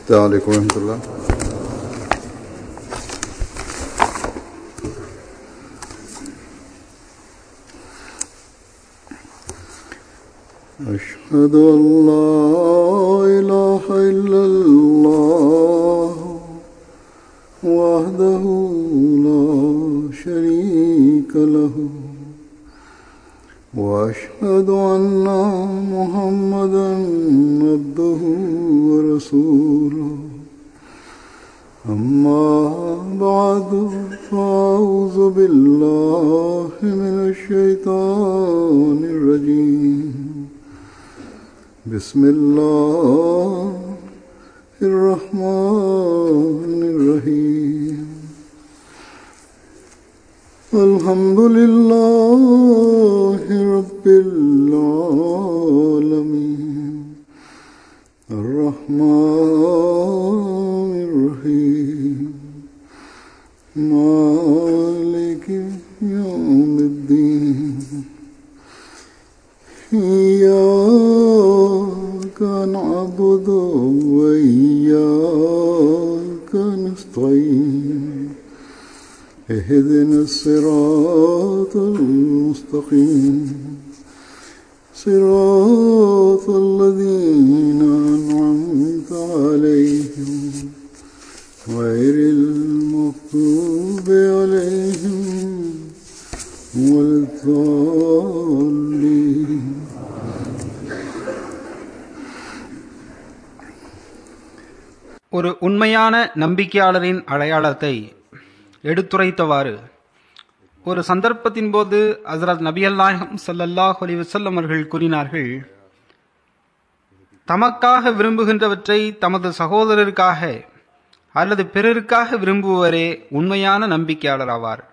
السلام عليكم ورحمة الله أشهد أن لا إله إلا الله وحده لا شريك له وأشهد أن محمدا عبده ورسوله أما بعد فأعوذ بالله من الشيطان الرجيم بسم الله الرحمن الرحيم الحمد لله رب العالمين الرحمن الرحيم مالك يوم الدين إياك نعبد وإياك نستعين اهدنا الصراط المستقيم صراط الذين أنعمت عليهم غير المغضوب عليهم ولا الضالين ஒரு உண்மையான நம்பிக்கையாளரின் அடையாளத்தை எடுத்துரைத்தவாறு ஒரு சந்தர்ப்பத்தின் போது ஹசரத் நபி அல்லாஹம் சல்லல்லாஹ் அலி வசல்லம் அவர்கள் கூறினார்கள் தமக்காக விரும்புகின்றவற்றை தமது சகோதரருக்காக அல்லது பிறருக்காக விரும்புவரே உண்மையான நம்பிக்கையாளர் ஆவார்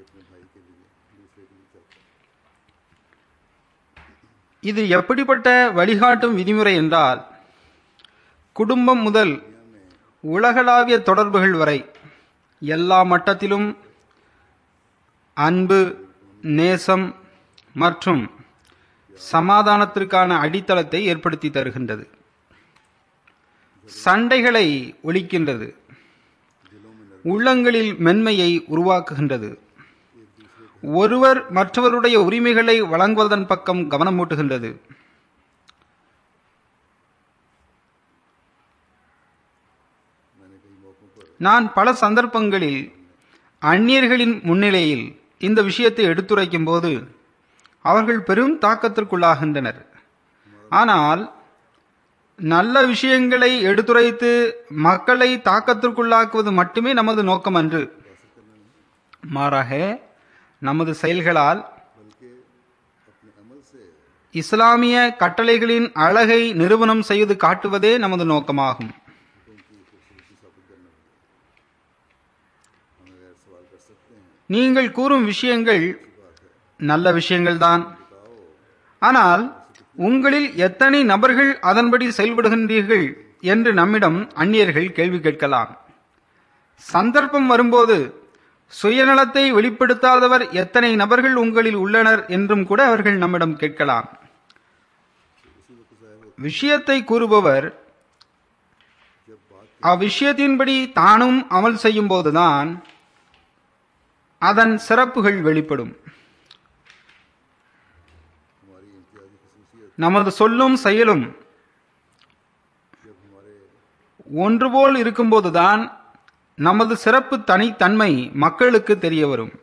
இது எப்படிப்பட்ட வழிகாட்டும் விதிமுறை என்றால் குடும்பம் முதல் உலகளாவிய தொடர்புகள் வரை எல்லா மட்டத்திலும் அன்பு நேசம் மற்றும் சமாதானத்திற்கான அடித்தளத்தை ஏற்படுத்தி தருகின்றது சண்டைகளை ஒழிக்கின்றது உள்ளங்களில் மென்மையை உருவாக்குகின்றது ஒருவர் மற்றவருடைய உரிமைகளை வழங்குவதன் பக்கம் கவனம் ஊட்டுகின்றது நான் பல சந்தர்ப்பங்களில் அந்நியர்களின் முன்னிலையில் இந்த விஷயத்தை எடுத்துரைக்கும் போது அவர்கள் பெரும் தாக்கத்திற்குள்ளாகின்றனர் ஆனால் நல்ல விஷயங்களை எடுத்துரைத்து மக்களை தாக்கத்திற்குள்ளாக்குவது மட்டுமே நமது நோக்கம் அன்று மாறாக நமது செயல்களால் இஸ்லாமிய கட்டளைகளின் அழகை நிறுவனம் செய்து காட்டுவதே நமது நோக்கமாகும் நீங்கள் கூறும் விஷயங்கள் நல்ல விஷயங்கள்தான் ஆனால் உங்களில் எத்தனை நபர்கள் அதன்படி செயல்படுகின்றீர்கள் என்று நம்மிடம் அந்நியர்கள் கேள்வி கேட்கலாம் சந்தர்ப்பம் வரும்போது சுயநலத்தை வெளிப்படுத்தாதவர் எத்தனை நபர்கள் உங்களில் உள்ளனர் என்றும் கூட அவர்கள் நம்மிடம் கேட்கலாம் விஷயத்தை கூறுபவர் அவ்விஷயத்தின்படி தானும் அமல் செய்யும் போதுதான் அதன் சிறப்புகள் வெளிப்படும் நமது சொல்லும் செயலும் ஒன்றுபோல் இருக்கும்போதுதான் நமது சிறப்பு தனித்தன்மை மக்களுக்கு தெரிய வரும்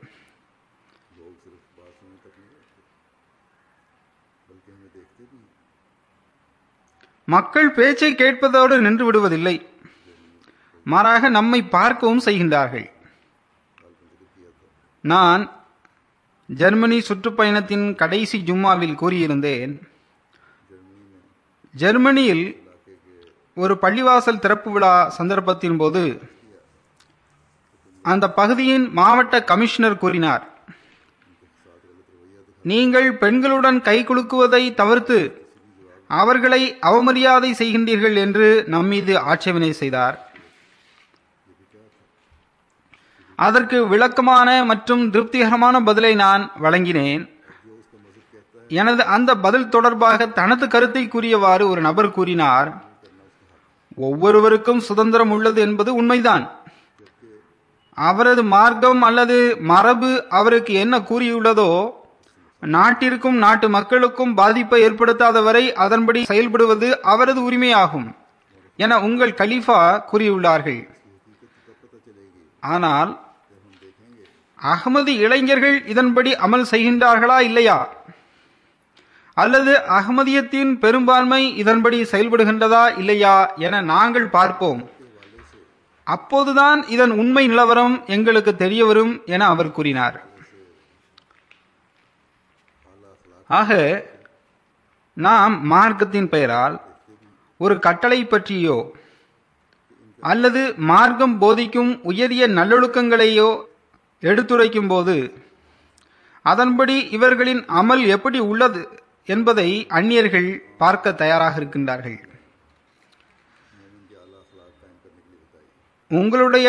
மக்கள் பேச்சை கேட்பதோடு நின்று விடுவதில்லை மாறாக நம்மை பார்க்கவும் செய்கின்றார்கள் நான் ஜெர்மனி சுற்றுப்பயணத்தின் கடைசி ஜும்மாவில் கூறியிருந்தேன் ஜெர்மனியில் ஒரு பள்ளிவாசல் திறப்பு விழா சந்தர்ப்பத்தின் போது அந்த பகுதியின் மாவட்ட கமிஷனர் கூறினார் நீங்கள் பெண்களுடன் கை குலுக்குவதை தவிர்த்து அவர்களை அவமரியாதை செய்கின்றீர்கள் என்று நம்மீது ஆட்சேபனை செய்தார் அதற்கு விளக்கமான மற்றும் திருப்திகரமான பதிலை நான் வழங்கினேன் எனது அந்த பதில் தொடர்பாக தனது கருத்தை கூறியவாறு ஒரு நபர் கூறினார் ஒவ்வொருவருக்கும் சுதந்திரம் உள்ளது என்பது உண்மைதான் அவரது மார்க்கம் அல்லது மரபு அவருக்கு என்ன கூறியுள்ளதோ நாட்டிற்கும் நாட்டு மக்களுக்கும் பாதிப்பை ஏற்படுத்தாத வரை அதன்படி செயல்படுவது அவரது உரிமையாகும் என உங்கள் கலீஃபா கூறியுள்ளார்கள் ஆனால் அகமது இளைஞர்கள் இதன்படி அமல் செய்கின்றார்களா இல்லையா அல்லது அகமதியத்தின் பெரும்பான்மை இதன்படி செயல்படுகின்றதா இல்லையா என நாங்கள் பார்ப்போம் அப்போதுதான் இதன் உண்மை நிலவரம் எங்களுக்கு தெரிய வரும் என அவர் கூறினார் ஆக நாம் மார்க்கத்தின் பெயரால் ஒரு கட்டளை பற்றியோ அல்லது மார்க்கம் போதிக்கும் உயரிய நல்லொழுக்கங்களையோ எடுத்துரைக்கும் போது அதன்படி இவர்களின் அமல் எப்படி உள்ளது என்பதை அந்நியர்கள் பார்க்க தயாராக இருக்கின்றார்கள் உங்களுடைய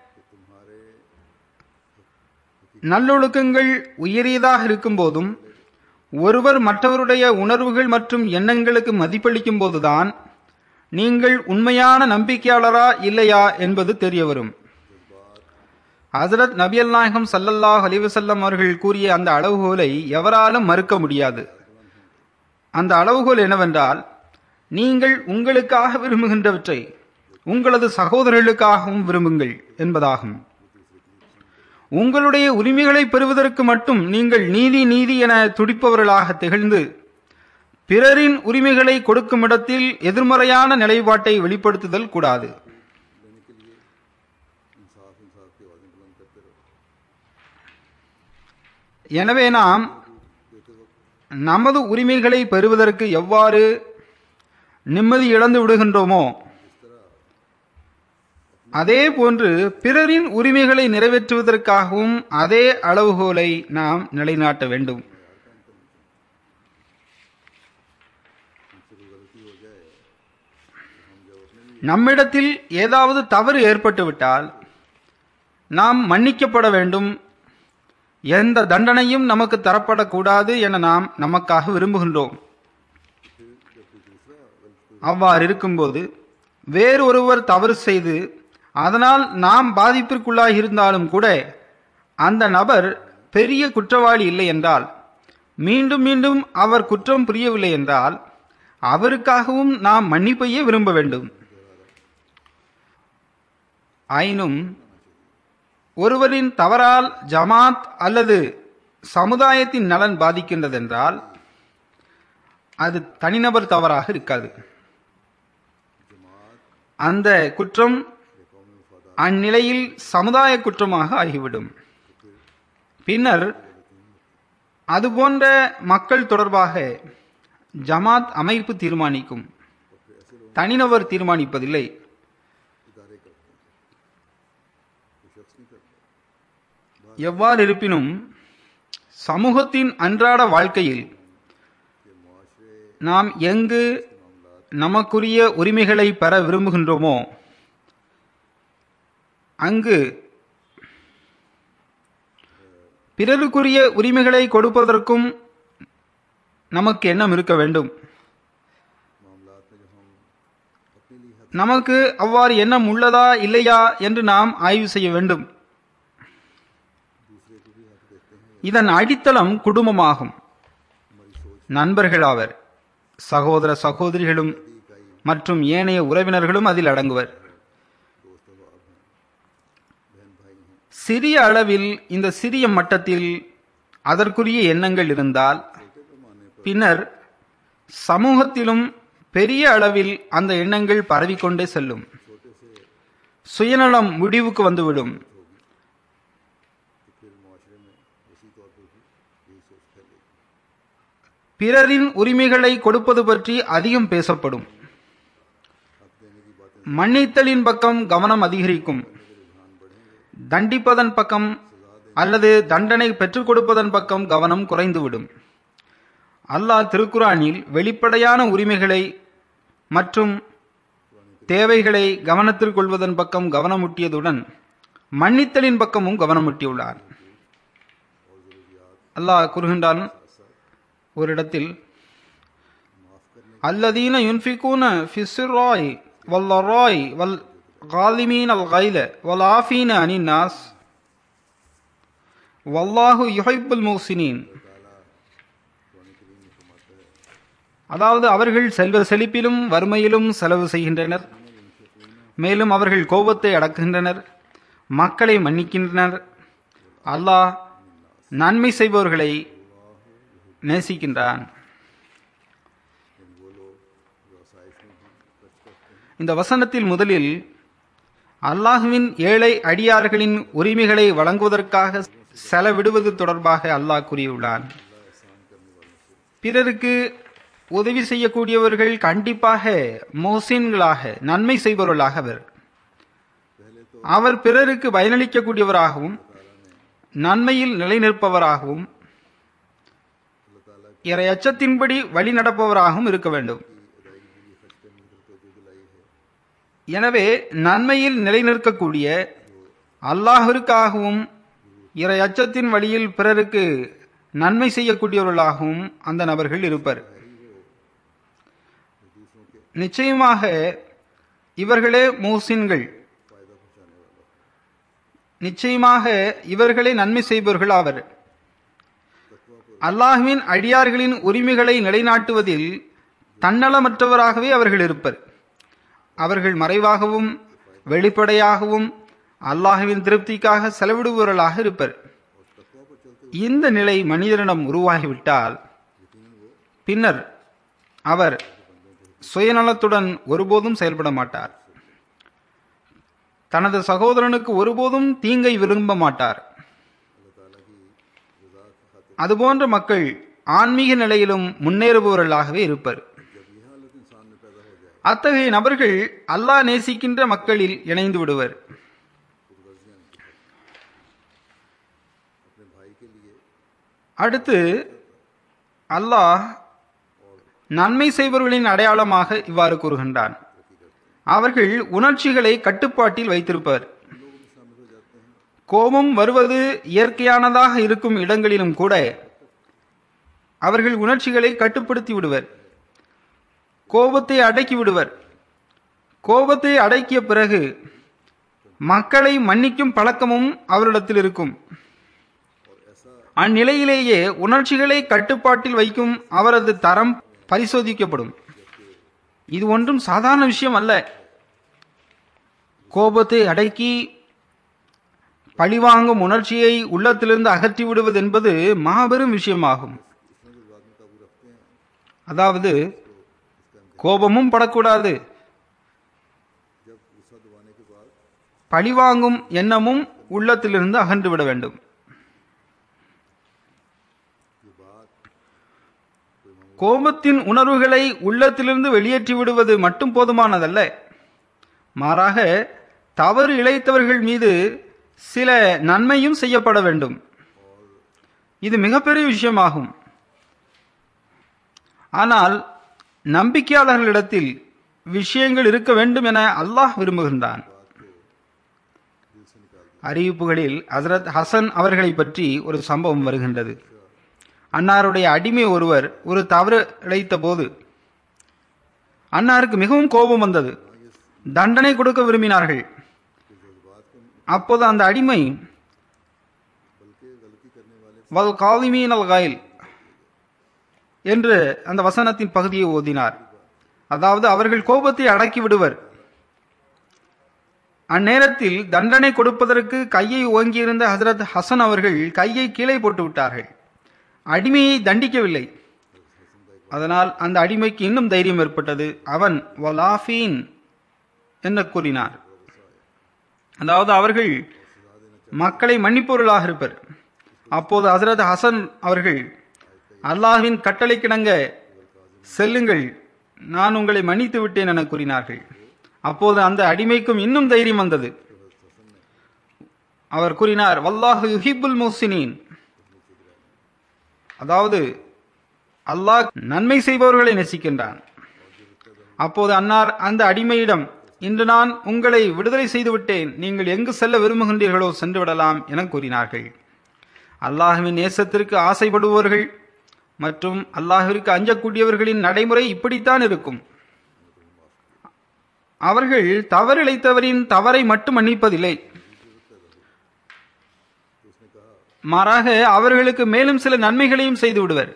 நல்லொழுக்கங்கள் உயரியதாக இருக்கும் போதும் ஒருவர் மற்றவருடைய உணர்வுகள் மற்றும் எண்ணங்களுக்கு மதிப்பளிக்கும் போதுதான் நீங்கள் உண்மையான நம்பிக்கையாளரா இல்லையா என்பது தெரிய வரும் ஹசரத் நபியல் நாயகம் சல்லல்லாஹ் அலிவசல்லம் அவர்கள் கூறிய அந்த அளவுகோலை எவராலும் மறுக்க முடியாது அந்த அளவுகோல் என்னவென்றால் நீங்கள் உங்களுக்காக விரும்புகின்றவற்றை உங்களது சகோதரர்களுக்காகவும் விரும்புங்கள் என்பதாகும் உங்களுடைய உரிமைகளை பெறுவதற்கு மட்டும் நீங்கள் நீதி நீதி என துடிப்பவர்களாக திகழ்ந்து பிறரின் உரிமைகளை கொடுக்கும் இடத்தில் எதிர்மறையான நிலைப்பாட்டை வெளிப்படுத்துதல் கூடாது எனவே நாம் நமது உரிமைகளை பெறுவதற்கு எவ்வாறு நிம்மதி இழந்து விடுகின்றோமோ அதே போன்று பிறரின் உரிமைகளை நிறைவேற்றுவதற்காகவும் அதே அளவுகோலை நாம் நிலைநாட்ட வேண்டும் நம்மிடத்தில் ஏதாவது தவறு ஏற்பட்டுவிட்டால் நாம் மன்னிக்கப்பட வேண்டும் எந்த தண்டனையும் நமக்கு தரப்படக்கூடாது என நாம் நமக்காக விரும்புகின்றோம் அவ்வாறு இருக்கும்போது வேறு ஒருவர் தவறு செய்து அதனால் நாம் பாதிப்பிற்குள்ளாகி இருந்தாலும் கூட அந்த நபர் பெரிய குற்றவாளி இல்லை என்றால் மீண்டும் மீண்டும் அவர் குற்றம் புரியவில்லை என்றால் அவருக்காகவும் நாம் மன்னிப்பையே விரும்ப வேண்டும் ஆயினும் ஒருவரின் தவறால் ஜமாத் அல்லது சமுதாயத்தின் நலன் பாதிக்கின்றதென்றால் அது தனிநபர் தவறாக இருக்காது அந்த குற்றம் அந்நிலையில் சமுதாய குற்றமாக ஆகிவிடும் பின்னர் அதுபோன்ற மக்கள் தொடர்பாக ஜமாத் அமைப்பு தீர்மானிக்கும் தனிநபர் தீர்மானிப்பதில்லை எவ்வாறு இருப்பினும் சமூகத்தின் அன்றாட வாழ்க்கையில் நாம் எங்கு நமக்குரிய உரிமைகளை பெற விரும்புகின்றோமோ அங்கு பிறருக்குரிய உரிமைகளை கொடுப்பதற்கும் நமக்கு எண்ணம் இருக்க வேண்டும் நமக்கு அவ்வாறு எண்ணம் உள்ளதா இல்லையா என்று நாம் ஆய்வு செய்ய வேண்டும் இதன் அடித்தளம் குடும்பமாகும் நண்பர்கள் ஆவர் சகோதர சகோதரிகளும் மற்றும் ஏனைய உறவினர்களும் அதில் அடங்குவர் சிறிய அளவில் இந்த சிறிய மட்டத்தில் அதற்குரிய எண்ணங்கள் இருந்தால் பின்னர் சமூகத்திலும் பெரிய அளவில் அந்த எண்ணங்கள் பரவிக்கொண்டே செல்லும் சுயநலம் முடிவுக்கு வந்துவிடும் பிறரின் உரிமைகளை கொடுப்பது பற்றி அதிகம் பேசப்படும் மன்னித்தலின் பக்கம் கவனம் அதிகரிக்கும் தண்டிப்பதன் பக்கம் அல்லது தண்டனை பெற்றுக் கொடுப்பதன் பக்கம் கவனம் குறைந்துவிடும் அல்லாஹ் திருக்குரானில் வெளிப்படையான உரிமைகளை மற்றும் தேவைகளை கவனத்தில் கொள்வதன் பக்கம் கவனமுட்டியதுடன் மன்னித்தலின் பக்கமும் கவனமுட்டியுள்ளார் அல்லாஹ் கூறுகின்றான் ஒரு இடத்தில் அல்லதீன யுன்ஃபிகூன ஃபிஸ்ராய் والضراء والغالمين الغيظ والعافين عن الناس والله يحب المحسنين அதாவது அவர்கள் செல்வ செழிப்பிலும் வறுமையிலும் செலவு செய்கின்றனர் மேலும் அவர்கள் கோபத்தை அடக்குகின்றனர் மக்களை மன்னிக்கின்றனர் அல்லாஹ் நன்மை செய்பவர்களை நேசிக்கின்றான் இந்த வசனத்தில் முதலில் அல்லாஹுவின் ஏழை அடியார்களின் உரிமைகளை வழங்குவதற்காக செலவிடுவது தொடர்பாக அல்லாஹ் கூறியுள்ளான் பிறருக்கு உதவி செய்யக்கூடியவர்கள் கண்டிப்பாக மோசின்களாக நன்மை செய்பவர்களாக அவர் அவர் பிறருக்கு பயனளிக்கக்கூடியவராகவும் நன்மையில் நிலைநிற்பவராகவும் இறை அச்சத்தின்படி வழி நடப்பவராகவும் இருக்க வேண்டும் எனவே நன்மையில் நிலைநிற்கக்கூடிய அல்லாஹிற்காகவும் இறை அச்சத்தின் வழியில் பிறருக்கு நன்மை செய்யக்கூடியவர்களாகவும் அந்த நபர்கள் இருப்பர் நிச்சயமாக இவர்களே மூசின்கள் நிச்சயமாக இவர்களே நன்மை செய்பவர்கள் ஆவர் அல்லாஹுவின் அடியார்களின் உரிமைகளை நிலைநாட்டுவதில் தன்னலமற்றவராகவே அவர்கள் இருப்பர் அவர்கள் மறைவாகவும் வெளிப்படையாகவும் அல்லாஹுவின் திருப்திக்காக செலவிடுபவர்களாக இருப்பர் இந்த நிலை மனிதனிடம் உருவாகிவிட்டால் பின்னர் அவர் சுயநலத்துடன் ஒருபோதும் செயல்பட மாட்டார் தனது சகோதரனுக்கு ஒருபோதும் தீங்கை விரும்ப மாட்டார் அதுபோன்ற மக்கள் ஆன்மீக நிலையிலும் முன்னேறுபவர்களாகவே இருப்பர் அத்தகைய நபர்கள் அல்லாஹ் நேசிக்கின்ற மக்களில் இணைந்து விடுவர் அடுத்து அல்லாஹ் நன்மை செய்பவர்களின் அடையாளமாக இவ்வாறு கூறுகின்றான் அவர்கள் உணர்ச்சிகளை கட்டுப்பாட்டில் வைத்திருப்பர் கோபம் வருவது இயற்கையானதாக இருக்கும் இடங்களிலும் கூட அவர்கள் உணர்ச்சிகளை கட்டுப்படுத்தி விடுவர் கோபத்தை அடக்கி விடுவர் கோபத்தை அடக்கிய பிறகு மக்களை மன்னிக்கும் பழக்கமும் அவரிடத்தில் இருக்கும் அந்நிலையிலேயே உணர்ச்சிகளை கட்டுப்பாட்டில் வைக்கும் அவரது தரம் பரிசோதிக்கப்படும் இது ஒன்றும் சாதாரண விஷயம் அல்ல கோபத்தை அடக்கி பழிவாங்கும் உணர்ச்சியை உள்ளத்திலிருந்து அகற்றி விடுவது என்பது மாபெரும் விஷயமாகும் அதாவது கோபமும் படக்கூடாது பழிவாங்கும் எண்ணமும் உள்ளத்திலிருந்து அகன்றுவிட வேண்டும் கோபத்தின் உணர்வுகளை உள்ளத்திலிருந்து வெளியேற்றி விடுவது மட்டும் போதுமானதல்ல மாறாக தவறு இழைத்தவர்கள் மீது சில நன்மையும் செய்யப்பட வேண்டும் இது மிகப்பெரிய விஷயமாகும் ஆனால் நம்பிக்கையாளர்களிடத்தில் விஷயங்கள் இருக்க வேண்டும் என அல்லாஹ் விரும்புகின்றான் அறிவிப்புகளில் ஹசரத் ஹசன் அவர்களை பற்றி ஒரு சம்பவம் வருகின்றது அன்னாருடைய அடிமை ஒருவர் ஒரு தவறு இழைத்த போது அன்னாருக்கு மிகவும் கோபம் வந்தது தண்டனை கொடுக்க விரும்பினார்கள் அப்போது அந்த அடிமை வல் காலிமீன் அல் காயில் என்று அந்த வசனத்தின் பகுதியை ஓதினார் அதாவது அவர்கள் கோபத்தை அடக்கி விடுவர் அந்நேரத்தில் தண்டனை கொடுப்பதற்கு கையை ஓங்கியிருந்த ஹசரத் ஹசன் அவர்கள் கையை கீழே போட்டு விட்டார்கள் அடிமையை தண்டிக்கவில்லை அதனால் அந்த அடிமைக்கு இன்னும் தைரியம் ஏற்பட்டது அவன் வலாஃபீன் என்று கூறினார் அதாவது அவர்கள் மக்களை மன்னிப்பவர்களாக இருப்பர் அப்போது ஹசரத் ஹசன் அவர்கள் அல்லாஹ்வின் கட்டளை கிணங்க செல்லுங்கள் நான் உங்களை மன்னித்து விட்டேன் என கூறினார்கள் அப்போது அந்த அடிமைக்கும் இன்னும் தைரியம் வந்தது அவர் கூறினார் வல்லாஹு யுஹிபுல் முஹ்சினீன் அதாவது அல்லாஹ் நன்மை செய்பவர்களை நேசிக்கின்றான் அப்போது அன்னார் அந்த அடிமையிடம் இன்று நான் உங்களை விடுதலை செய்து விட்டேன் நீங்கள் எங்கு செல்ல விரும்புகின்றீர்களோ சென்று விடலாம் என கூறினார்கள் அல்லாஹுவின் நேசத்திற்கு ஆசைப்படுபவர்கள் மற்றும் அல்லாஹிற்கு அஞ்சக்கூடியவர்களின் நடைமுறை இப்படித்தான் இருக்கும் அவர்கள் தவறிழைத்தவரின் தவறை மட்டும் மன்னிப்பதில்லை மாறாக அவர்களுக்கு மேலும் சில நன்மைகளையும் செய்து விடுவர்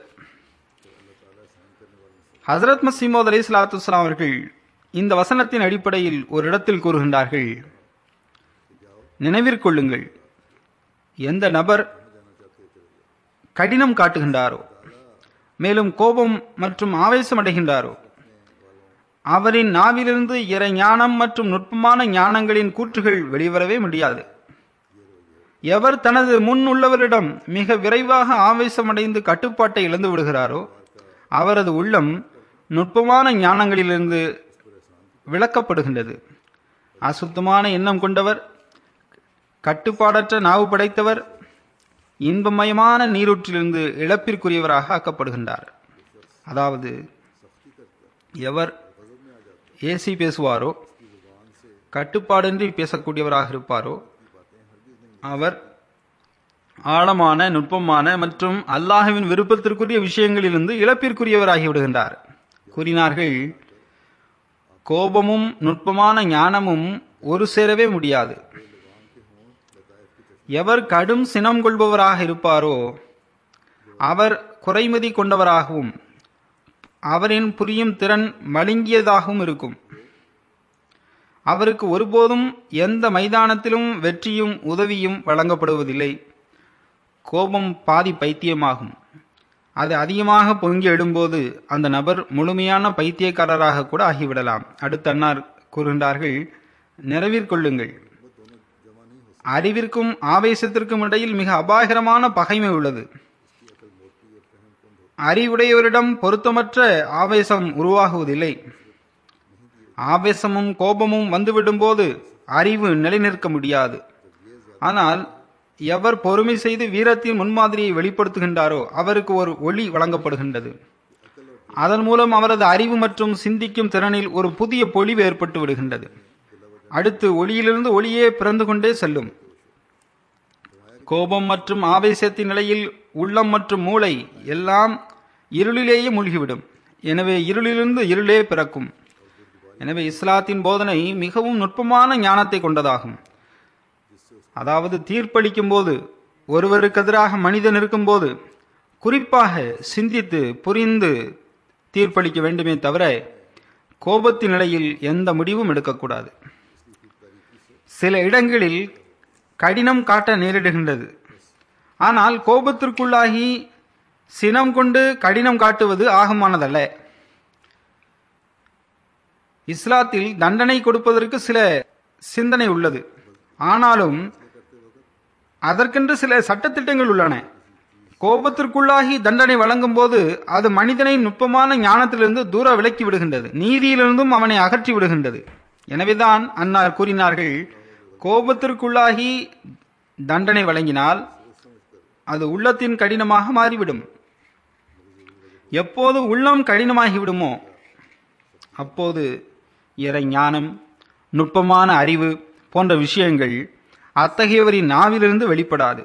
ஹசரத் மசீமோத் அலி சலாத்து அவர்கள் இந்த வசனத்தின் அடிப்படையில் ஒரு இடத்தில் கூறுகின்றார்கள் நினைவிற்கொள்ளுங்கள் எந்த நபர் கடினம் காட்டுகின்றாரோ மேலும் கோபம் மற்றும் ஆவேசம் அடைகின்றாரோ அவரின் நாவிலிருந்து இறை ஞானம் மற்றும் நுட்பமான ஞானங்களின் கூற்றுகள் வெளிவரவே முடியாது எவர் தனது முன் உள்ளவரிடம் மிக விரைவாக ஆவேசமடைந்து கட்டுப்பாட்டை இழந்து விடுகிறாரோ அவரது உள்ளம் நுட்பமான ஞானங்களிலிருந்து விளக்கப்படுகின்றது அசுத்தமான எண்ணம் கொண்டவர் கட்டுப்பாடற்ற நாவு படைத்தவர் இன்பமயமான நீரூற்றிலிருந்து இழப்பிற்குரியவராக ஆக்கப்படுகின்றார் அதாவது எவர் ஏசி பேசுவாரோ கட்டுப்பாடின்றி பேசக்கூடியவராக இருப்பாரோ அவர் ஆழமான நுட்பமான மற்றும் அல்லாஹுவின் விருப்பத்திற்குரிய விஷயங்களிலிருந்து இழப்பிற்குரியவராகி விடுகின்றார் கூறினார்கள் கோபமும் நுட்பமான ஞானமும் ஒரு சேரவே முடியாது எவர் கடும் சினம் கொள்பவராக இருப்பாரோ அவர் குறைமதி கொண்டவராகவும் அவரின் புரியும் திறன் மழுங்கியதாகவும் இருக்கும் அவருக்கு ஒருபோதும் எந்த மைதானத்திலும் வெற்றியும் உதவியும் வழங்கப்படுவதில்லை கோபம் பாதி பைத்தியமாகும் அது அதிகமாக பொங்கி எழும்போது அந்த நபர் முழுமையான பைத்தியக்காரராக கூட ஆகிவிடலாம் அடுத்த அன்னார் கூறுகின்றார்கள் நிறைவிற்கொள்ளுங்கள் அறிவிற்கும் ஆவேசத்திற்கும் இடையில் மிக அபாயகரமான பகைமை உள்ளது அறிவுடையவரிடம் பொருத்தமற்ற ஆவேசம் உருவாகுவதில்லை ஆவேசமும் கோபமும் வந்துவிடும்போது அறிவு நிலைநிற்க முடியாது ஆனால் எவர் பொறுமை செய்து வீரத்தின் முன்மாதிரியை வெளிப்படுத்துகின்றாரோ அவருக்கு ஒரு ஒளி வழங்கப்படுகின்றது அதன் மூலம் அவரது அறிவு மற்றும் சிந்திக்கும் திறனில் ஒரு புதிய பொலிவு ஏற்பட்டு விடுகின்றது அடுத்து ஒளியிலிருந்து ஒளியே பிறந்து கொண்டே செல்லும் கோபம் மற்றும் ஆவேசத்தின் நிலையில் உள்ளம் மற்றும் மூளை எல்லாம் இருளிலேயே மூழ்கிவிடும் எனவே இருளிலிருந்து இருளே பிறக்கும் எனவே இஸ்லாத்தின் போதனை மிகவும் நுட்பமான ஞானத்தை கொண்டதாகும் அதாவது தீர்ப்பளிக்கும் போது ஒருவருக்கு எதிராக மனிதன் இருக்கும்போது குறிப்பாக சிந்தித்து புரிந்து தீர்ப்பளிக்க வேண்டுமே தவிர கோபத்தின் நிலையில் எந்த முடிவும் எடுக்கக்கூடாது சில இடங்களில் கடினம் காட்ட நேரிடுகின்றது ஆனால் கோபத்திற்குள்ளாகி சினம் கொண்டு கடினம் காட்டுவது ஆகமானதல்ல இஸ்லாத்தில் தண்டனை கொடுப்பதற்கு சில சிந்தனை உள்ளது ஆனாலும் அதற்கென்று சில சட்டத்திட்டங்கள் உள்ளன கோபத்திற்குள்ளாகி தண்டனை வழங்கும் போது அது மனிதனை நுட்பமான ஞானத்திலிருந்து தூர விலக்கி விடுகின்றது நீதியிலிருந்தும் அவனை அகற்றி விடுகின்றது எனவேதான் அன்னார் கூறினார்கள் கோபத்திற்குள்ளாகி தண்டனை வழங்கினால் அது உள்ளத்தின் கடினமாக மாறிவிடும் எப்போது உள்ளம் கடினமாகிவிடுமோ அப்போது இறை ஞானம் நுட்பமான அறிவு போன்ற விஷயங்கள் அத்தகையவரின் நாவிலிருந்து வெளிப்படாது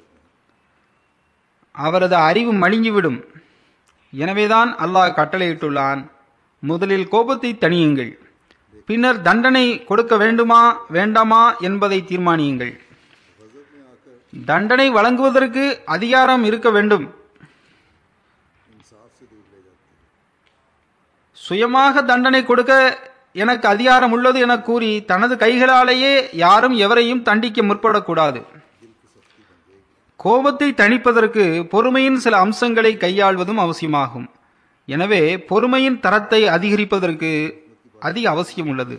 அவரது அறிவு மழுங்கிவிடும் எனவேதான் அல்லாஹ் கட்டளையிட்டுள்ளான் முதலில் கோபத்தை தணியுங்கள் பின்னர் தண்டனை கொடுக்க வேண்டுமா வேண்டாமா என்பதை தீர்மானியுங்கள் தண்டனை வழங்குவதற்கு அதிகாரம் இருக்க வேண்டும் சுயமாக தண்டனை கொடுக்க எனக்கு அதிகாரம் உள்ளது என கூறி தனது கைகளாலேயே யாரும் எவரையும் தண்டிக்க முற்படக்கூடாது கோபத்தை தணிப்பதற்கு பொறுமையின் சில அம்சங்களை கையாள்வதும் அவசியமாகும் எனவே பொறுமையின் தரத்தை அதிகரிப்பதற்கு அதிக அவசியம் உள்ளது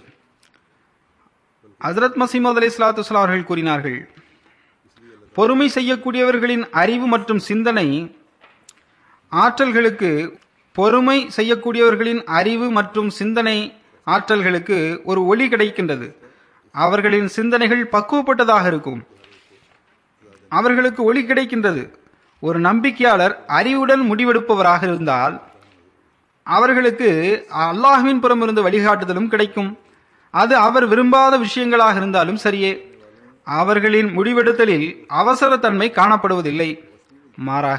ஹசரத் மசீமது அலி சலாத்து அவர்கள் கூறினார்கள் பொறுமை செய்யக்கூடியவர்களின் அறிவு மற்றும் சிந்தனை ஆற்றல்களுக்கு பொறுமை செய்யக்கூடியவர்களின் அறிவு மற்றும் சிந்தனை ஆற்றல்களுக்கு ஒரு ஒளி கிடைக்கின்றது அவர்களின் சிந்தனைகள் பக்குவப்பட்டதாக இருக்கும் அவர்களுக்கு ஒளி கிடைக்கின்றது ஒரு நம்பிக்கையாளர் அறிவுடன் முடிவெடுப்பவராக இருந்தால் அவர்களுக்கு அல்லாஹுவின் புறமிருந்து வழிகாட்டுதலும் கிடைக்கும் அது அவர் விரும்பாத விஷயங்களாக இருந்தாலும் சரியே அவர்களின் முடிவெடுத்தலில் அவசரத்தன்மை காணப்படுவதில்லை மாறாக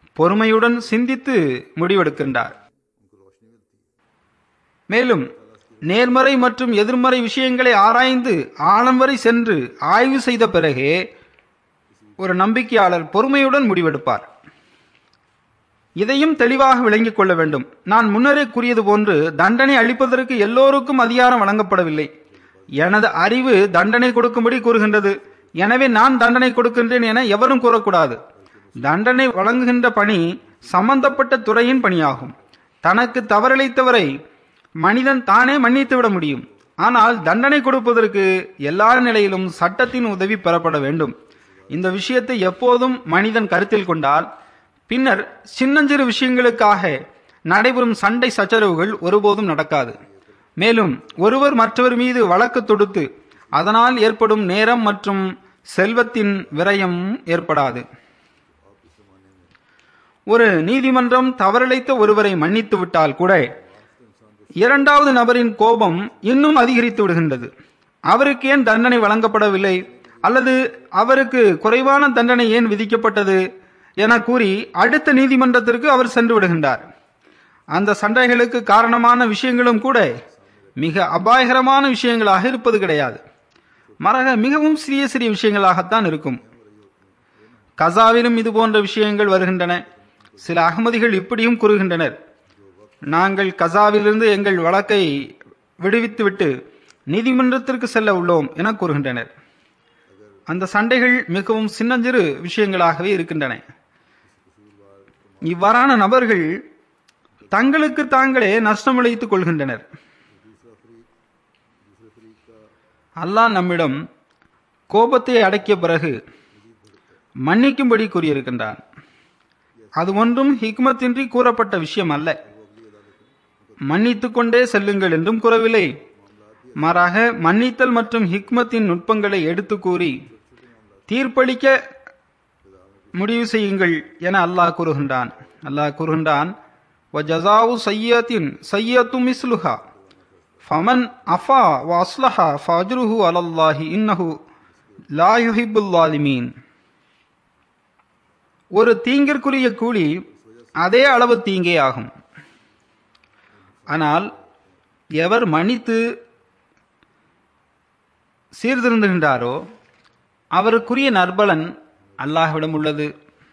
பொறுமையுடன் சிந்தித்து முடிவெடுக்கின்றார் மேலும் நேர்மறை மற்றும் எதிர்மறை விஷயங்களை ஆராய்ந்து ஆழம் வரை சென்று ஆய்வு செய்த பிறகே ஒரு நம்பிக்கையாளர் பொறுமையுடன் முடிவெடுப்பார் இதையும் தெளிவாக விளங்கிக் கொள்ள வேண்டும் நான் முன்னரே கூறியது போன்று தண்டனை அளிப்பதற்கு எல்லோருக்கும் அதிகாரம் வழங்கப்படவில்லை எனது அறிவு தண்டனை கொடுக்கும்படி கூறுகின்றது எனவே நான் தண்டனை கொடுக்கின்றேன் என எவரும் கூறக்கூடாது தண்டனை வழங்குகின்ற பணி சம்பந்தப்பட்ட துறையின் பணியாகும் தனக்கு தவறளித்தவரை மனிதன் தானே மன்னித்து விட முடியும் ஆனால் தண்டனை கொடுப்பதற்கு எல்லா நிலையிலும் சட்டத்தின் உதவி பெறப்பட வேண்டும் இந்த விஷயத்தை எப்போதும் மனிதன் கருத்தில் கொண்டால் பின்னர் சின்னஞ்சிறு விஷயங்களுக்காக நடைபெறும் சண்டை சச்சரவுகள் ஒருபோதும் நடக்காது மேலும் ஒருவர் மற்றவர் மீது வழக்கு தொடுத்து அதனால் ஏற்படும் நேரம் மற்றும் செல்வத்தின் விரயம் ஏற்படாது ஒரு நீதிமன்றம் தவறிழைத்த ஒருவரை மன்னித்து விட்டால் கூட இரண்டாவது நபரின் கோபம் இன்னும் அதிகரித்து விடுகின்றது அவருக்கு ஏன் தண்டனை வழங்கப்படவில்லை அல்லது அவருக்கு குறைவான தண்டனை ஏன் விதிக்கப்பட்டது என கூறி அடுத்த நீதிமன்றத்திற்கு அவர் சென்று விடுகின்றார் அந்த சண்டைகளுக்கு காரணமான விஷயங்களும் கூட மிக அபாயகரமான விஷயங்களாக இருப்பது கிடையாது மரக மிகவும் சிறிய சிறிய விஷயங்களாகத்தான் இருக்கும் கசாவிலும் இது போன்ற விஷயங்கள் வருகின்றன சில அகமதிகள் இப்படியும் கூறுகின்றனர் நாங்கள் கசாவிலிருந்து எங்கள் வழக்கை விடுவித்துவிட்டு நீதிமன்றத்திற்கு செல்ல உள்ளோம் என கூறுகின்றனர் அந்த சண்டைகள் மிகவும் சின்னஞ்சிறு விஷயங்களாகவே இருக்கின்றன இவ்வாறான நபர்கள் தங்களுக்கு தாங்களே நஷ்டமளித்துக் கொள்கின்றனர் அல்லாஹ் நம்மிடம் கோபத்தை அடக்கிய பிறகு மன்னிக்கும்படி கூறியிருக்கின்றான் அது ஒன்றும் ஹிக்மத்தின்றி கூறப்பட்ட விஷயம் அல்ல மன்னித்துக் கொண்டே செல்லுங்கள் என்றும் கூறவில்லை மாறாக மன்னித்தல் மற்றும் ஹிக்மத்தின் நுட்பங்களை எடுத்து கூறி தீர்ப்பளிக்க முடிவு செய்யுங்கள் என அல்லாஹ் கூறுகின்றான் அல்லாஹ் கூறுகின்றான் வஜசாவு சையத்தின் சையத்து மிஸ்லுஹா ஃபமன் அஃபா வ அஸ்லஹா ஃபஜ்ருஹு அலல்லாஹி இன்னஹு லா யுஹிப்புல் லாலிமீன் ஒரு தீங்கிற்குரிய கூலி அதே அளவு தீங்கே ஆகும் ஆனால் எவர் மன்னித்து சீர்திருந்துகின்றாரோ அவருக்குரிய நற்பலன் அல்லாஹ்விடம் உள்ளது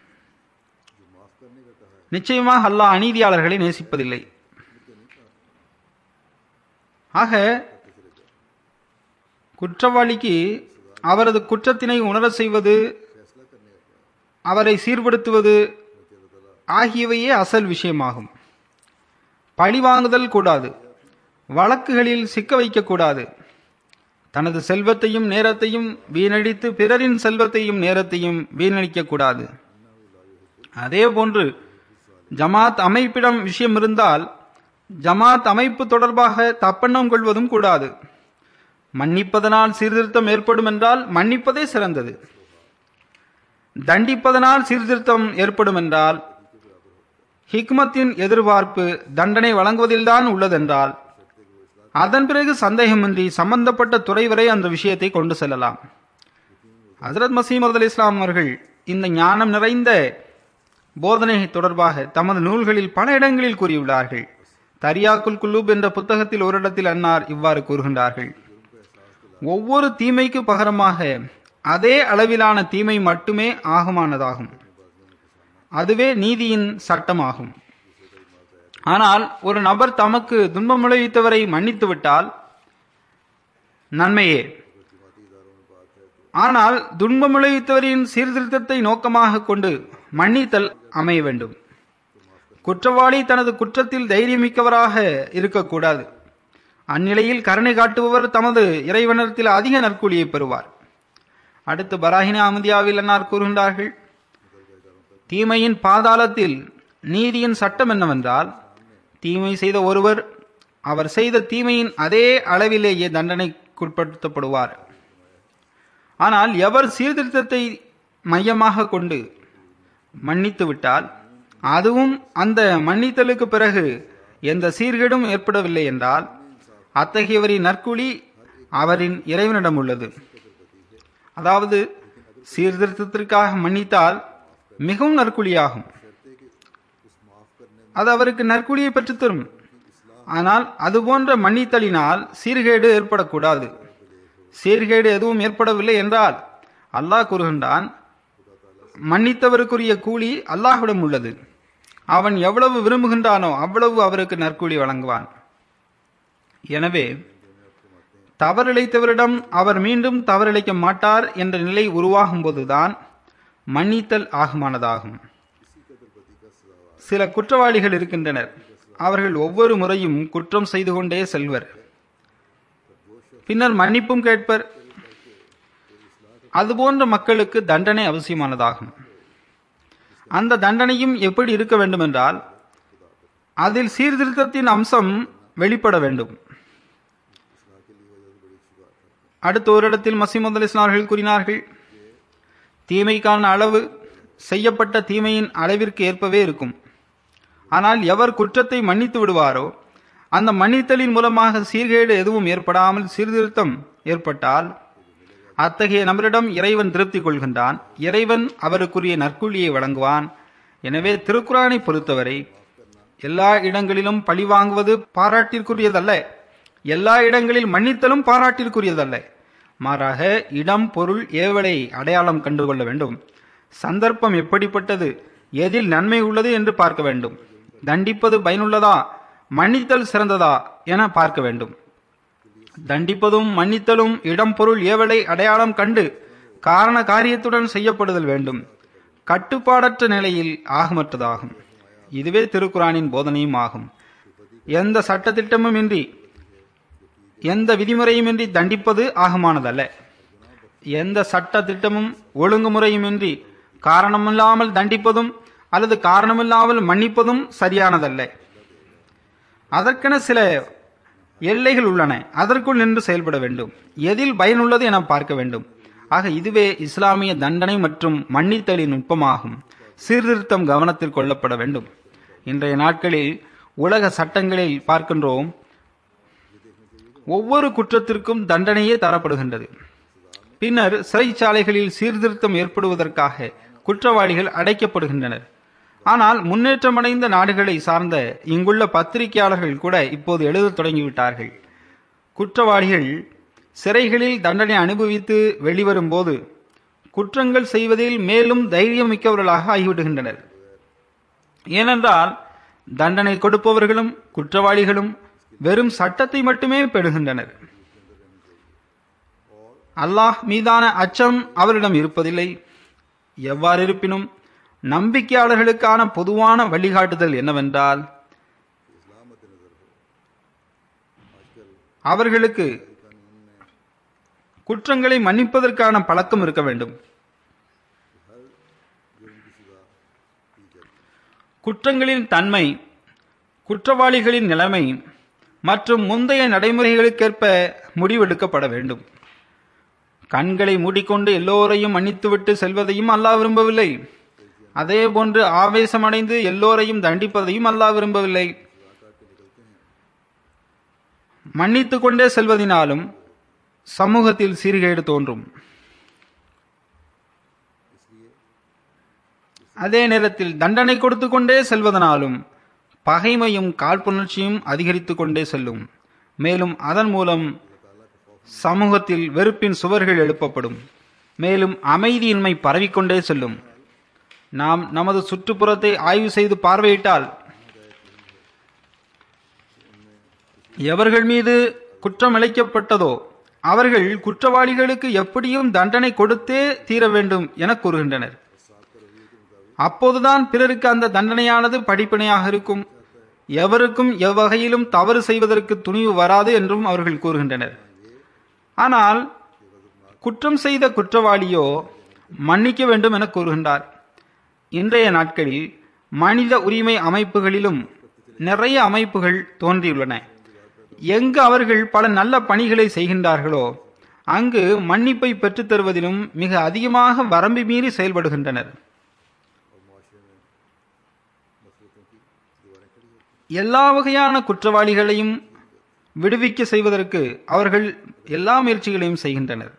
நிச்சயமாக அல்லாஹ் அநீதியாளர்களை நேசிப்பதில்லை ஆக குற்றவாளிக்கு அவரது குற்றத்தினை உணரச் செய்வது அவரை சீர்படுத்துவது ஆகியவையே அசல் விஷயமாகும் பழிவாங்குதல் கூடாது வழக்குகளில் சிக்க வைக்கக்கூடாது தனது செல்வத்தையும் நேரத்தையும் வீணடித்து பிறரின் செல்வத்தையும் நேரத்தையும் வீணடிக்க கூடாது அதே போன்று ஜமாத் அமைப்பிடம் விஷயம் இருந்தால் ஜமாத் அமைப்பு தொடர்பாக தப்பெண்ணம் கொள்வதும் கூடாது மன்னிப்பதனால் சீர்திருத்தம் ஏற்படும் என்றால் மன்னிப்பதே சிறந்தது தண்டிப்பதனால் சீர்திருத்தம் ஏற்படும் என்றால் ஹிக்மத்தின் எதிர்பார்ப்பு தண்டனை வழங்குவதில்தான் உள்ளதென்றால் அதன் பிறகு சந்தேகமின்றி சம்பந்தப்பட்ட துறை வரை அந்த விஷயத்தை கொண்டு செல்லலாம் ஹசரத் மசீம் அல் இஸ்லாம் அவர்கள் இந்த ஞானம் நிறைந்த போதனை தொடர்பாக தமது நூல்களில் பல இடங்களில் கூறியுள்ளார்கள் தரியாக்குல் குல்லூப் என்ற புத்தகத்தில் ஒரு இடத்தில் அன்னார் இவ்வாறு கூறுகின்றார்கள் ஒவ்வொரு தீமைக்கு பகரமாக அதே அளவிலான தீமை மட்டுமே ஆகுமானதாகும் அதுவே நீதியின் சட்டமாகும் ஆனால் ஒரு நபர் தமக்கு துன்பம் விளைவித்தவரை மன்னித்து விட்டால் நன்மையே ஆனால் துன்பம் விளைவித்தவரின் சீர்திருத்தத்தை நோக்கமாக கொண்டு மன்னித்தல் அமைய வேண்டும் குற்றவாளி தனது குற்றத்தில் தைரியமிக்கவராக இருக்கக்கூடாது அந்நிலையில் கருணை காட்டுபவர் தமது இறைவனத்தில் அதிக நற்கூலியை பெறுவார் அடுத்து பராஹினா அமதியாவில் என்னார் கூறுகின்றார்கள் தீமையின் பாதாளத்தில் நீதியின் சட்டம் என்னவென்றால் தீமை செய்த ஒருவர் அவர் செய்த தீமையின் அதே அளவிலேயே தண்டனைக்குட்படுத்தப்படுவார் ஆனால் எவர் சீர்திருத்தத்தை மையமாக கொண்டு மன்னித்து விட்டால் அதுவும் அந்த மன்னித்தலுக்கு பிறகு எந்த சீர்கேடும் ஏற்படவில்லை என்றால் அத்தகையவரின் நற்குழி அவரின் இறைவனிடம் உள்ளது அதாவது சீர்திருத்தத்திற்காக மன்னித்தால் மிகவும் நற்குழியாகும் அது அவருக்கு நற்குழியை பெற்றுத்தரும் ஆனால் அதுபோன்ற மன்னித்தலினால் சீர்கேடு ஏற்படக்கூடாது சீர்கேடு எதுவும் ஏற்படவில்லை என்றால் அல்லாஹ் கூறுகின்றான் மன்னித்தவருக்குரிய கூலி அல்லாஹ்விடம் உள்ளது அவன் எவ்வளவு விரும்புகின்றானோ அவ்வளவு அவருக்கு நற்கூலி வழங்குவான் எனவே தவறிழைத்தவரிடம் அவர் மீண்டும் தவறிழைக்க மாட்டார் என்ற நிலை உருவாகும் போதுதான் மன்னித்தல் ஆகுமானதாகும் சில குற்றவாளிகள் இருக்கின்றனர் அவர்கள் ஒவ்வொரு முறையும் குற்றம் செய்து கொண்டே செல்வர் பின்னர் மன்னிப்பும் கேட்பர் அதுபோன்ற மக்களுக்கு தண்டனை அவசியமானதாகும் அந்த தண்டனையும் எப்படி இருக்க வேண்டும் என்றால் அதில் சீர்திருத்தத்தின் அம்சம் வெளிப்பட வேண்டும் அடுத்த ஒரு இடத்தில் மசீமது அலி இஸ்லாமர்கள் கூறினார்கள் தீமைக்கான அளவு செய்யப்பட்ட தீமையின் அளவிற்கு ஏற்பவே இருக்கும் ஆனால் எவர் குற்றத்தை மன்னித்து விடுவாரோ அந்த மன்னித்தலின் மூலமாக சீர்கேடு எதுவும் ஏற்படாமல் சீர்திருத்தம் ஏற்பட்டால் அத்தகைய நபரிடம் இறைவன் திருப்தி கொள்கின்றான் இறைவன் அவருக்குரிய நற்கூலியை வழங்குவான் எனவே திருக்குறானை பொறுத்தவரை எல்லா இடங்களிலும் பழி வாங்குவது பாராட்டிற்குரியதல்ல எல்லா இடங்களில் மன்னித்தலும் பாராட்டிற்குரியதல்ல மாறாக இடம் பொருள் ஏவலை அடையாளம் கண்டுகொள்ள வேண்டும் சந்தர்ப்பம் எப்படிப்பட்டது எதில் நன்மை உள்ளது என்று பார்க்க வேண்டும் தண்டிப்பது பயனுள்ளதா மன்னித்தல் சிறந்ததா என பார்க்க வேண்டும் தண்டிப்பதும் மன்னித்தலும் இடம் பொருள் ஏவலை அடையாளம் கண்டு காரண காரியத்துடன் செய்யப்படுதல் வேண்டும் கட்டுப்பாடற்ற நிலையில் ஆகமற்றதாகும் இதுவே திருக்குறானின் போதனையும் ஆகும் எந்த சட்டத்திட்டமும் இன்றி எந்த விதிமுறையுமின்றி தண்டிப்பது ஆகமானதல்ல எந்த சட்ட திட்டமும் ஒழுங்குமுறையுமின்றி காரணமில்லாமல் தண்டிப்பதும் அல்லது காரணமில்லாமல் மன்னிப்பதும் சரியானதல்ல அதற்கென சில எல்லைகள் உள்ளன அதற்குள் நின்று செயல்பட வேண்டும் எதில் பயனுள்ளது என பார்க்க வேண்டும் ஆக இதுவே இஸ்லாமிய தண்டனை மற்றும் மன்னித்தலின் நுட்பமாகும் சீர்திருத்தம் கவனத்தில் கொள்ளப்பட வேண்டும் இன்றைய நாட்களில் உலக சட்டங்களில் பார்க்கின்றோம் ஒவ்வொரு குற்றத்திற்கும் தண்டனையே தரப்படுகின்றது பின்னர் சிறைச்சாலைகளில் சீர்திருத்தம் ஏற்படுவதற்காக குற்றவாளிகள் அடைக்கப்படுகின்றனர் ஆனால் முன்னேற்றமடைந்த நாடுகளை சார்ந்த இங்குள்ள பத்திரிகையாளர்கள் கூட இப்போது எழுதத் தொடங்கிவிட்டார்கள் குற்றவாளிகள் சிறைகளில் தண்டனை அனுபவித்து வெளிவரும்போது குற்றங்கள் செய்வதில் மேலும் தைரியம் மிக்கவர்களாக ஆகிவிடுகின்றனர் ஏனென்றால் தண்டனை கொடுப்பவர்களும் குற்றவாளிகளும் வெறும் சட்டத்தை மட்டுமே பெறுகின்றனர் அல்லாஹ் மீதான அச்சம் அவரிடம் இருப்பதில்லை எவ்வாறு இருப்பினும் நம்பிக்கையாளர்களுக்கான பொதுவான வழிகாட்டுதல் என்னவென்றால் அவர்களுக்கு குற்றங்களை மன்னிப்பதற்கான பழக்கம் இருக்க வேண்டும் குற்றங்களின் தன்மை குற்றவாளிகளின் நிலைமை மற்றும் முந்தைய நடைமுறைகளுக்கேற்ப முடிவெடுக்கப்பட வேண்டும் கண்களை மூடிக்கொண்டு எல்லோரையும் மன்னித்துவிட்டு செல்வதையும் அல்லாஹ் விரும்பவில்லை அதே போன்று ஆவேசமடைந்து எல்லோரையும் தண்டிப்பதையும் அல்லாஹ் விரும்பவில்லை மன்னித்துக் கொண்டே செல்வதினாலும் சமூகத்தில் சீர்கேடு தோன்றும் அதே நேரத்தில் தண்டனை கொடுத்து கொண்டே செல்வதனாலும் பகைமையும் காழ்ப்புணர்ச்சியும் அதிகரித்து கொண்டே செல்லும் மேலும் அதன் மூலம் சமூகத்தில் வெறுப்பின் சுவர்கள் எழுப்பப்படும் மேலும் அமைதியின்மை பரவிக்கொண்டே செல்லும் நாம் நமது சுற்றுப்புறத்தை ஆய்வு செய்து பார்வையிட்டால் எவர்கள் மீது குற்றம் இழைக்கப்பட்டதோ அவர்கள் குற்றவாளிகளுக்கு எப்படியும் தண்டனை கொடுத்தே தீர வேண்டும் என கூறுகின்றனர் அப்போதுதான் பிறருக்கு அந்த தண்டனையானது படிப்பினையாக இருக்கும் எவருக்கும் எவ்வகையிலும் தவறு செய்வதற்கு துணிவு வராது என்றும் அவர்கள் கூறுகின்றனர் ஆனால் குற்றம் செய்த குற்றவாளியோ மன்னிக்க வேண்டும் என கூறுகின்றார் இன்றைய நாட்களில் மனித உரிமை அமைப்புகளிலும் நிறைய அமைப்புகள் தோன்றியுள்ளன எங்கு அவர்கள் பல நல்ல பணிகளை செய்கின்றார்களோ அங்கு மன்னிப்பை பெற்றுத் தருவதிலும் மிக அதிகமாக வரம்பு மீறி செயல்படுகின்றனர் எல்லா வகையான குற்றவாளிகளையும் விடுவிக்க செய்வதற்கு அவர்கள் எல்லா முயற்சிகளையும் செய்கின்றனர்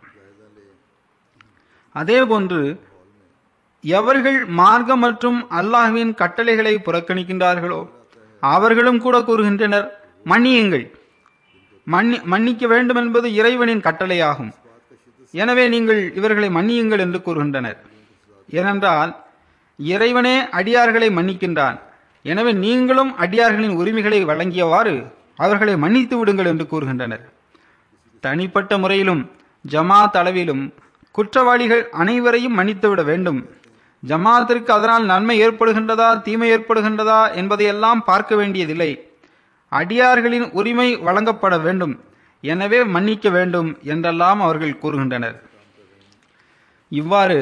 அதேபோன்று எவர்கள் மார்க்கம் மற்றும் அல்லாஹ்வின் கட்டளைகளை புறக்கணிக்கின்றார்களோ அவர்களும் கூட கூறுகின்றனர் மன்னியுங்கள் மன்னி மன்னிக்க வேண்டும் என்பது இறைவனின் கட்டளையாகும் எனவே நீங்கள் இவர்களை மன்னியுங்கள் என்று கூறுகின்றனர் ஏனென்றால் இறைவனே அடியார்களை மன்னிக்கின்றான் எனவே நீங்களும் அடியார்களின் உரிமைகளை வழங்கியவாறு அவர்களை மன்னித்து விடுங்கள் என்று கூறுகின்றனர் தனிப்பட்ட முறையிலும் ஜமாத் அளவிலும் குற்றவாளிகள் அனைவரையும் மன்னித்துவிட வேண்டும் ஜமாத்திற்கு அதனால் நன்மை ஏற்படுகின்றதா தீமை ஏற்படுகின்றதா என்பதையெல்லாம் பார்க்க வேண்டியதில்லை அடியார்களின் உரிமை வழங்கப்பட வேண்டும் எனவே மன்னிக்க வேண்டும் என்றெல்லாம் அவர்கள் கூறுகின்றனர் இவ்வாறு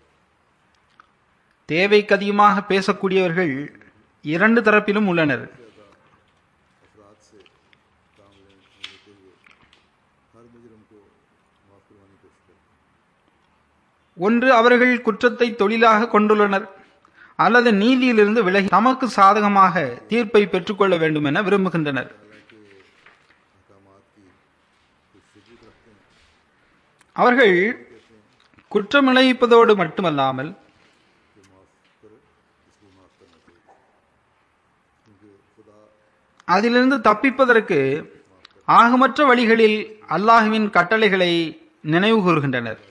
தேவைக்கு அதிகமாக பேசக்கூடியவர்கள் இரண்டு தரப்பிலும் உள்ளனர் अफराद से काम लेते हुए हर मुजरम को माफ करवाने की कोशिश करते हैं ஒன்று அவர்கள் குற்றத்தை தொழிலாக கொண்டுள்ளனர் அல்லது நீதியிலிருந்து விலகி தமக்கு சாதகமாக தீர்ப்பை பெற்றுக்கொள்ள வேண்டும் என விரும்புகின்றனர் अहकामात की कुछ सबूत रखते हैं அவர்கள் குற்றமிழைப்பதோடு மட்டுமல்லாமல் कि माफ करो इसको माफ करना चाहिए क्योंकि खुदा அதிலிருந்து தப்பிப்பதற்கு ஆகமற்ற வழிகளில் அல்லாஹுவின் கட்டளைகளை நினைவு கூறுகின்றனர்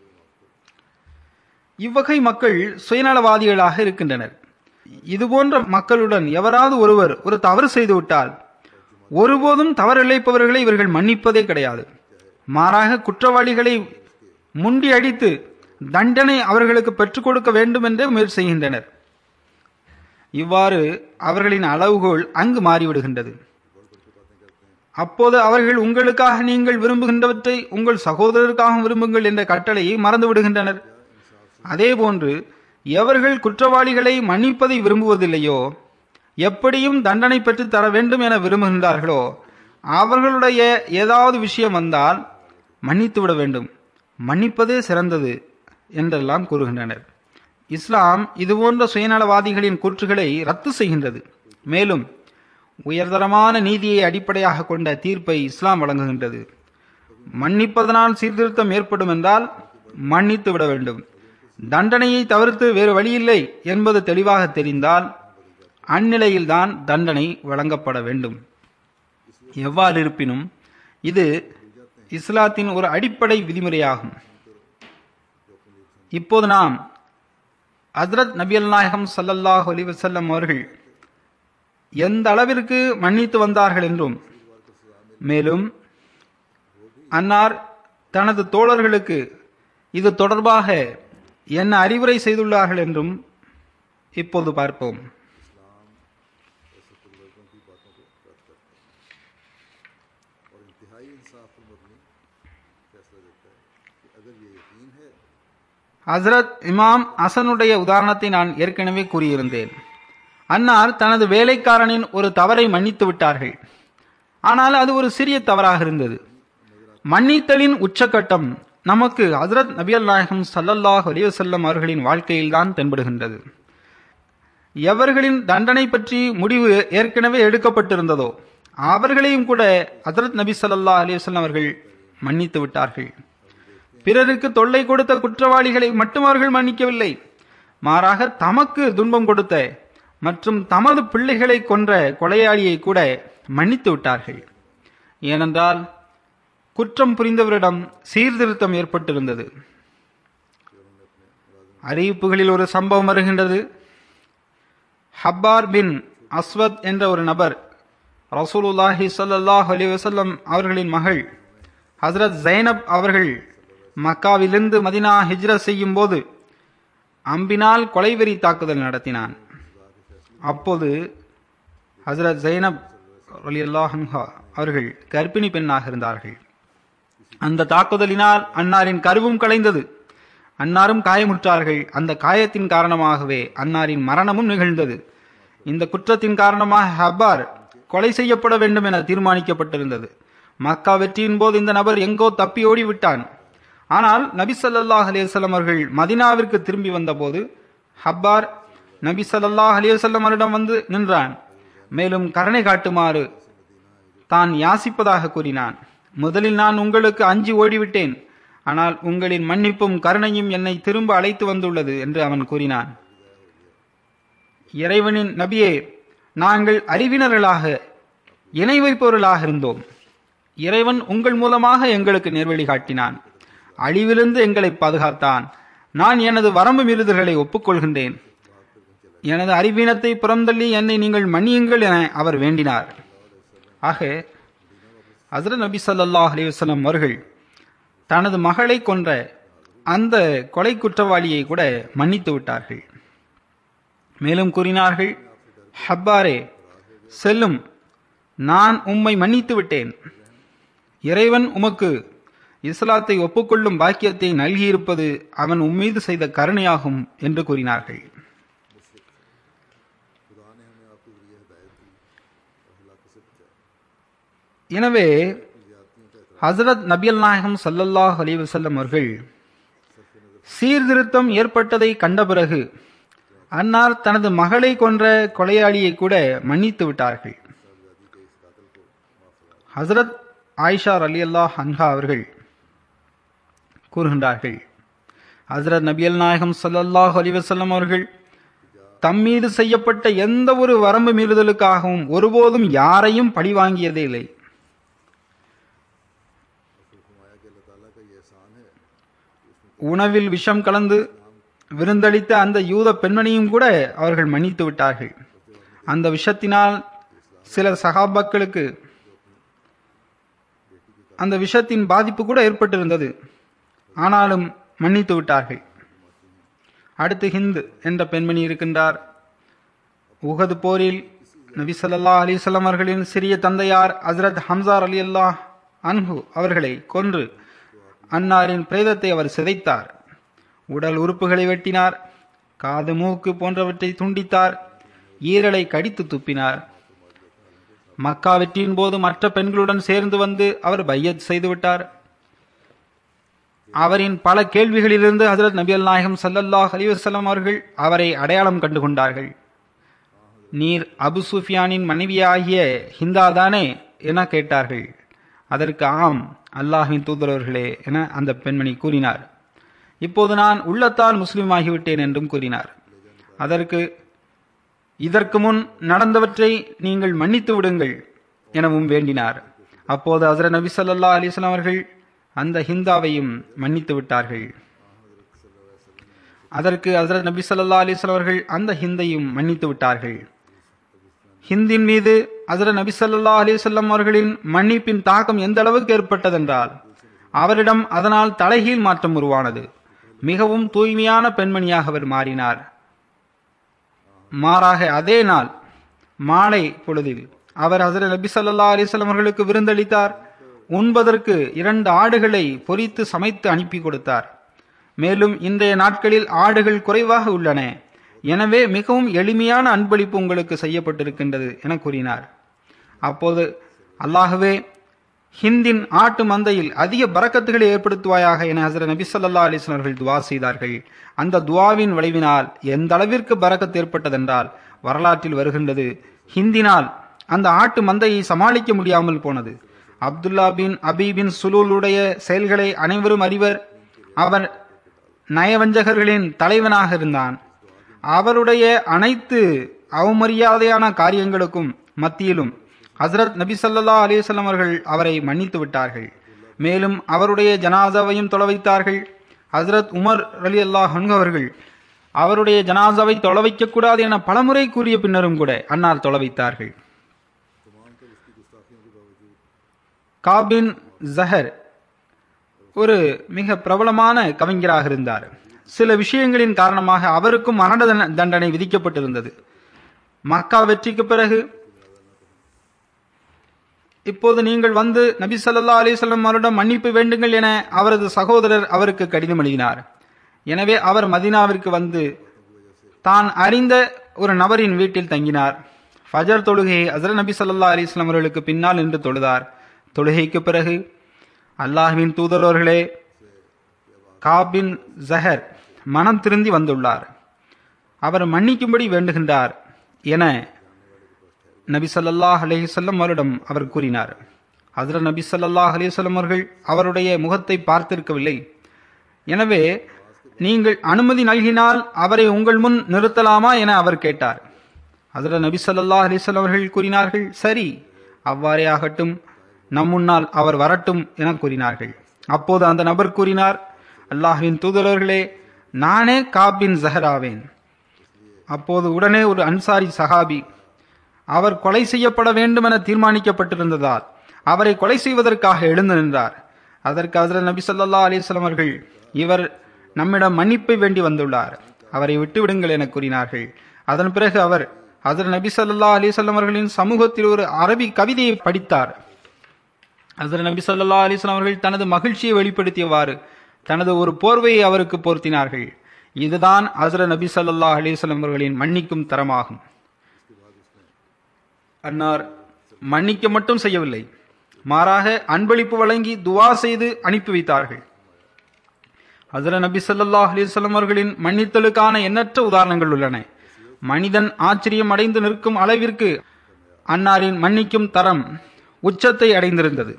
இவ்வகை மக்கள் சுயநலவாதிகளாக இருக்கின்றனர் இதுபோன்ற மக்களுடன் எவராவது ஒருவர் ஒரு தவறு செய்துவிட்டால் ஒருபோதும் தவறிழைப்பவர்களை இவர்கள் மன்னிப்பதே கிடையாது மாறாக குற்றவாளிகளை முண்டி அடித்து தண்டனை அவர்களுக்கு பெற்றுக் கொடுக்க வேண்டும் என்றே முயற்சி செய்கின்றனர் இவ்வாறு அவர்களின் அளவுகோல் அங்கு மாறிவிடுகின்றது அப்போது அவர்கள் உங்களுக்காக நீங்கள் விரும்புகின்றவற்றை உங்கள் சகோதரருக்காக விரும்புங்கள் என்ற கட்டளையை மறந்து விடுகின்றனர் அதேபோன்று எவர்கள் குற்றவாளிகளை மன்னிப்பதை விரும்புவதில்லையோ எப்படியும் தண்டனை பெற்று தர வேண்டும் என விரும்புகின்றார்களோ அவர்களுடைய ஏதாவது விஷயம் வந்தால் மன்னித்து விட வேண்டும் மன்னிப்பதே சிறந்தது என்றெல்லாம் கூறுகின்றனர் இஸ்லாம் இதுபோன்ற சுயநலவாதிகளின் கூற்றுகளை ரத்து செய்கின்றது மேலும் உயர்தரமான நீதியை அடிப்படையாக கொண்ட தீர்ப்பை இஸ்லாம் வழங்குகின்றது மன்னிப்பதனால் சீர்திருத்தம் ஏற்படும் என்றால் மன்னித்து விட வேண்டும் தண்டனையை தவிர்த்து வேறு வழியில்லை என்பது தெளிவாக தெரிந்தால் அந்நிலையில்தான் தண்டனை வழங்கப்பட வேண்டும் எவ்வாறு இருப்பினும் இது இஸ்லாத்தின் ஒரு அடிப்படை விதிமுறையாகும் இப்போது நாம் ஹஜ்ரத் நபியல் நாயகம் ஸல்லல்லாஹு அலைஹி வஸல்லம் அவர்கள் எந்த அளவிற்கு மன்னித்து வந்தார்கள் என்றும் மேலும் அன்னார் தனது தோழர்களுக்கு இது தொடர்பாக என்ன அறிவுரை செய்துள்ளார்கள் என்றும் இப்போது பார்ப்போம் और इंतहाई इंसाफ पर मबनी फैसला देता है कि अगर ये यकीन है ஹசரத் இமாம் அசனுடைய உதாரணத்தை நான் ஏற்கனவே கூறியிருந்தேன் அன்னார் தனது வேலைக்காரனின் ஒரு தவறை மன்னித்து விட்டார்கள் ஆனால் அது ஒரு சிறிய தவறாக இருந்தது மன்னித்தலின் உச்சக்கட்டம் நமக்கு ஹசரத் நபியல் நாயகம் சல்லல்லாஹ் அலிவசல்லம் அவர்களின் வாழ்க்கையில்தான் தென்படுகின்றது எவர்களின் தண்டனை பற்றி முடிவு ஏற்கனவே எடுக்கப்பட்டிருந்ததோ அவர்களையும் கூட ஹசரத் நபி ஸல்லல்லாஹு அலைஹி வஸல்லம் அவர்கள் மன்னித்து விட்டார்கள் பிறருக்கு தொல்லை கொடுத்த குற்றவாளிகளை மட்டும் அவர்கள் மன்னிக்கவில்லை மாறாக தமக்கு துன்பம் கொடுத்த மற்றும் தமது பிள்ளைகளை கொன்ற கொலையாளியை கூட மன்னித்து விட்டார்கள் ஏனென்றால் குற்றம் புரிந்தவரிடம் சீர்திருத்தம் ஏற்பட்டிருந்தது அறிவிப்புகளில் ஒரு சம்பவம் வருகின்றது ஹப்பார் பின் அஸ்வத் என்ற ஒரு நபர் ரசூலுல்லாஹி ஸல்லல்லாஹு அலைஹி வஸல்லம் அவர்களின் மகள் ஹஸ்ரத் ஜைனப் அவர்கள் மக்காவிலிருந்து மதினா ஹிஜ்ரத் செய்யும் போது அம்பினால் கொலைவெறி தாக்குதல் நடத்தினான் அப்போது ஹஸ்ரத் ஜைனப் ரலியல்லாஹு அன்ஹா அவர்கள் கர்ப்பிணி பெண்ணாக இருந்தார்கள் அந்த தாக்குதலினால் அன்னாரின் கருவும் கலைந்தது அன்னாரும் காயமுற்றார்கள் அந்த காயத்தின் காரணமாகவே அன்னாரின் மரணமும் நிகழ்ந்தது இந்த குற்றத்தின் காரணமாக ஹப்பார் கொலை செய்யப்பட வேண்டும் என தீர்மானிக்கப்பட்டிருந்தது மக்கா வெற்றியின் போது இந்த நபர் எங்கோ தப்பி ஓடி விட்டான் ஆனால் நபி ஸல்லல்லாஹு அலைஹி வஸல்லம் அவர்கள் மதினாவிற்கு திரும்பி வந்தபோது ஹப்பார் நபி ஸல்லல்லாஹு அலைஹி வஸல்லம் அவரிடம் வந்து நின்றான் மேலும் கருணை காட்டுமாறு தான் யாசிப்பதாக கூறினான் முதலில் நான் உங்களுக்கு அஞ்சி ஓடிவிட்டேன் ஆனால் உங்களின் மன்னிப்பும் கருணையும் என்னை திரும்ப அழைத்து வந்துள்ளது என்று அவன் கூறினான் இறைவனின் நபியே நாங்கள் அறிவினர்களாக இணை வைப்பவர்களாக இருந்தோம் இறைவன் உங்கள் மூலமாக எங்களுக்கு நேர்வழி காட்டினான் அழிவிலிருந்து எங்களை பாதுகாத்தான் நான் எனது வரம்பு மீறுதல்களை ஒப்புக்கொள்கின்றேன் எனது அறிவீனத்தை புறந்தள்ளி என்னை நீங்கள் மன்னியுங்கள் என அவர் வேண்டினார் ஆக ஹசரத் நபி ஸல்லல்லாஹு அலைஹி வஸல்லம் அவர்கள் தனது மகளை கொன்ற அந்த கொலை குற்றவாளியை கூட மன்னித்து விட்டார்கள் மேலும் கூறினார்கள் ஹப்பாரே செல்லும் நான் உம்மை மன்னித்து விட்டேன் இறைவன் உமக்கு இஸ்லாத்தை ஒப்புக்கொள்ளும் பாக்கியத்தை நல்கியிருப்பது அவன் உம்மீது செய்த கருணையாகும் என்று கூறினார்கள் खुदा ने हमें आपके जरिए हिदायत दी और हलाक से बचाया எனவே ஹசரத் நபியல் நாயகம் ஸல்லல்லாஹு அலைஹி வஸல்லம் அவர்கள் சீர்திருத்தம் ஏற்பட்டதை கண்ட பிறகு அன்னார் தனது மகளை கொன்ற கொலையாளியை கூட மன்னித்து விட்டார்கள் ஹசரத் ஆயிஷா அலி அல்லாஹ் அன்ஹா அவர்கள் கூறுகின்றார்கள் ஹசரத் நபியல் நாயகம் ஸல்லல்லாஹு அலைஹி வஸல்லம் அவர்கள் தம் மீது செய்யப்பட்ட எந்த ஒரு வரம்பு மீறுதலுக்காகவும் ஒருபோதும் யாரையும் பழி வாங்கியதே இல்லை फरमाया कि अल्लाह ताला का ये एहसान है உணவில் விஷம் கலந்து விருந்தளித்த அந்த யூத பெண்மணியும் கூட அவர்கள் மன்னித்து விட்டார்கள் அந்த விஷத்தினால் சில சகாபாக்களுக்கு அந்த விஷத்தின் பாதிப்பு கூட ஏற்பட்டிருந்தது ஆனாலும் மன்னித்து விட்டார்கள் அடுத்து ஹிந்து என்ற பெண்மணி இருக்கின்றார் உகது போரில் நபி ஸல்லல்லாஹு அலைஹி வஸல்லம் அவர்களின் சிறிய தந்தையார் ஹஸ்ரத் ஹம்சார் அலி அல்லாஹ் அன்ஹு அவர்களை கொன்று அன்னாரின் பிரேதத்தை அவர் சிதைத்தார் உடல் உறுப்புகளை வெட்டினார் காது மூக்கு போன்றவற்றை துண்டித்தார் ஈரலை கடித்து துப்பினார் மக்கா வெற்றியின் போது மற்ற பெண்களுடன் சேர்ந்து வந்து அவர் பையத் செய்துவிட்டார் அவரின் பல கேள்விகளிலிருந்து ஹசரத் நபி அல் நாயகம் சல்லல்லாஹ் அலி வஸல்லம் அவர்கள் அவரை அடையாளம் கண்டு கொண்டார்கள் நீர் அபு சுஃபியானின் மனைவியாகிய ஹிந்தா தானே என கேட்டார்கள் அதற்கு ஆம் அல்லாஹின் தூதரவர்களே என அந்த பெண்மணி கூறினார் இப்போது நான் உள்ளத்தால் முஸ்லீம் ஆகிவிட்டேன் என்றும் கூறினார் அதற்கு இதற்கு முன் நடந்தவற்றை நீங்கள் மன்னித்து விடுங்கள் எனவும் வேண்டினார் அப்போது ஹசரத் நபி ஸல்லல்லாஹு அலைஹி வஸல்லம் அவர்கள் அந்த ஹிந்தாவையும் மன்னித்து விட்டார்கள் அதற்கு ஹசரத் நபி ஸல்லல்லாஹு அலைஹி வஸல்லம் அவர்கள் அந்த ஹிந்தையும் மன்னித்து விட்டார்கள் ஹிந்தின் மீது ஹசரத் நபி ஸல்லல்லாஹு அலைஹி வஸல்லம் அவர்களின் மன்னிப்பின் தாக்கம் எந்த அளவுக்கு ஏற்பட்டதென்றால் அவரிடம் அதனால் தலைகீழ் மாற்றம் உருவானது மிகவும் தூய்மையான பெண்மணியாக அவர் மாறினார் மாறாக அதே நாள் மாலை பொழுதில் அவர் ஹசரத் நபி ஸல்லல்லாஹு அலைஹி வஸல்லம் அவர்களுக்கு விருந்தளித்தார் உண்பதற்கு இரண்டு ஆடுகளை பொரித்து சமைத்து அனுப்பி கொடுத்தார் மேலும் இன்றைய நாட்களில் ஆடுகள் குறைவாக உள்ளன எனவே மிகவும் எளிமையான அன்பளிப்பு உங்களுக்கு செய்யப்பட்டிருக்கின்றது என கூறினார் அப்போது அல்லாஹ்வே ஹிந்தின் ஆட்டு மந்தையில் அதிக பரக்கத்துகளை ஏற்படுத்துவாயாக என ஹசரத் நபி ஸல்லல்லாஹு அலைஹி வஸல்லம் அவர்கள் துவா செய்தார்கள் அந்த துவாவின் விளைவினால் எந்த அளவிற்கு பரக்கத்து ஏற்பட்டதென்றால் வரலாற்றில் வருகின்றது ஹிந்தினால் அந்த ஆட்டு மந்தையை சமாளிக்க முடியாமல் போனது அப்துல்லா பின் அபி பின் சுலூலுடைய செயல்களை அனைவரும் அறிவர் அவர் நயவஞ்சகர்களின் தலைவனாக இருந்தான் அவருடைய அனைத்து அவமரியாதையான காரியங்களுக்கும் மத்தியிலும் ஹசரத் நபி ஸல்லல்லாஹு அலைஹி வஸல்லம் அவர்கள் அவரை மன்னித்து விட்டார்கள் மேலும் அவருடைய ஜனாசாவையும் தொலை வைத்தார்கள் ஹசரத் உமர் அலி அல்லாஹ் அவர்கள் அவருடைய ஜனாசாவை தொலை வைக்க கூடாது என பலமுறை கூறிய பின்னரும் கூட அன்னார் தொலை வைத்தார்கள் காபின் ஜஹர் ஒரு மிக பிரபலமான கவிஞராக இருந்தார் சில விஷயங்களின் காரணமாக அவருக்கும் மரண தண்ட- தண்டனை விதிக்கப்பட்டிருந்தது மக்கா வெற்றிக்கு பிறகு இப்போது நீங்கள் வந்து நபி ஸல்லல்லாஹு அலைஹி வஸல்லம் அவரிடம் மன்னிப்பு வேண்டுங்கள் என அவரது சகோதரர் அவருக்கு கடிதம் எழுதினார் எனவே அவர் மதீனாவிற்கு வந்து தான் அறிந்த ஒரு நபரின் வீட்டில் தங்கினார் ஃபஜர் தொழுகையை ஹஸரத் நபி ஸல்லல்லாஹு அலைஹி வஸல்லம் அவர்களுக்கு பின்னால் நின்று தொழுதார் தொழுகைக்கு பிறகு அல்லாஹ்வின் தூதரவர்களே காபின் ஜஹர் மனம் திருந்தி வந்துள்ளார் அவர் மன்னிக்கும்படி வேண்டுகின்றார் என நபி ஸல்லல்லாஹு அலைஹி வஸல்லம் அவரிடம் அவர் கூறினார் ஹஜ்ரத் நபி ஸல்லல்லாஹு அலைஹி வஸல்லம் அவர்கள் அவருடைய முகத்தை பார்த்திருக்கவில்லை எனவே நீங்கள் அனுமதி நல்கினால் அவரை உங்கள் முன் நிறுத்தலாமா என அவர் கேட்டார் ஹஜ்ரத் நபி ஸல்லல்லாஹு அலைஹி வஸல்லம் அவர்கள் கூறினார்கள் சரி அவ்வாறே ஆகட்டும் நம் முன்னால் அவர் வரட்டும் என கூறினார்கள் அப்போது அந்த நபர் கூறினார் அல்லாஹ்வின் தூதரர்களே நானே காபின் ஜஹராவேன் அப்போது உடனே ஒரு அன்சாரி சஹாபி அவர் கொலை செய்யப்பட வேண்டும் என தீர்மானிக்கப்பட்டிருந்ததால் அவரை கொலை செய்வதற்காக எழுந்து நின்றார் அதற்கு ஹசரத் நபி ஸல்லல்லாஹு அலைஹி வஸல்லம் அவர்கள் இவர் நம்மிடம் மன்னிப்பை வேண்டி வந்துள்ளார் அவரை விட்டுவிடுங்கள் என கூறினார்கள் அதன் பிறகு அவர் ஹசரத் நபி ஸல்லல்லாஹு அலைஹி வஸல்லம் அவர்களின் சமூகத்தில் ஒரு அரபி கவிதையை படித்தார் ஹசரத் நபி ஸல்லல்லாஹு அலைஹி வஸல்லம் அவர்கள் தனது மகிழ்ச்சியை வெளிப்படுத்தியவாறு தனது ஒரு போர்வையை அவருக்கு போர்த்தினார்கள் இதுதான் ஹசரத் நபி ஸல்லல்லாஹு அலைஹி வஸல்லம் அவர்களின் மன்னிக்கும் தரமாகும் அன்னார் மன்னிக்க மட்டும் செய்யவில்லை மாறாக அன்பளிப்பு வழங்கி துவா செய்து அனுப்பி வைத்தார்கள் ஹசரத் நபி ஸல்லல்லாஹு அலைஹி வஸல்லம் அவர்களின் மன்னித்தலுக்கான எண்ணற்ற உதாரணங்கள் உள்ளன மனிதன் ஆச்சரியம் அடைந்து நிற்கும் அளவிற்கு அன்னாரின் மன்னிக்கும் தரம் உச்சத்தை அடைந்திருந்தது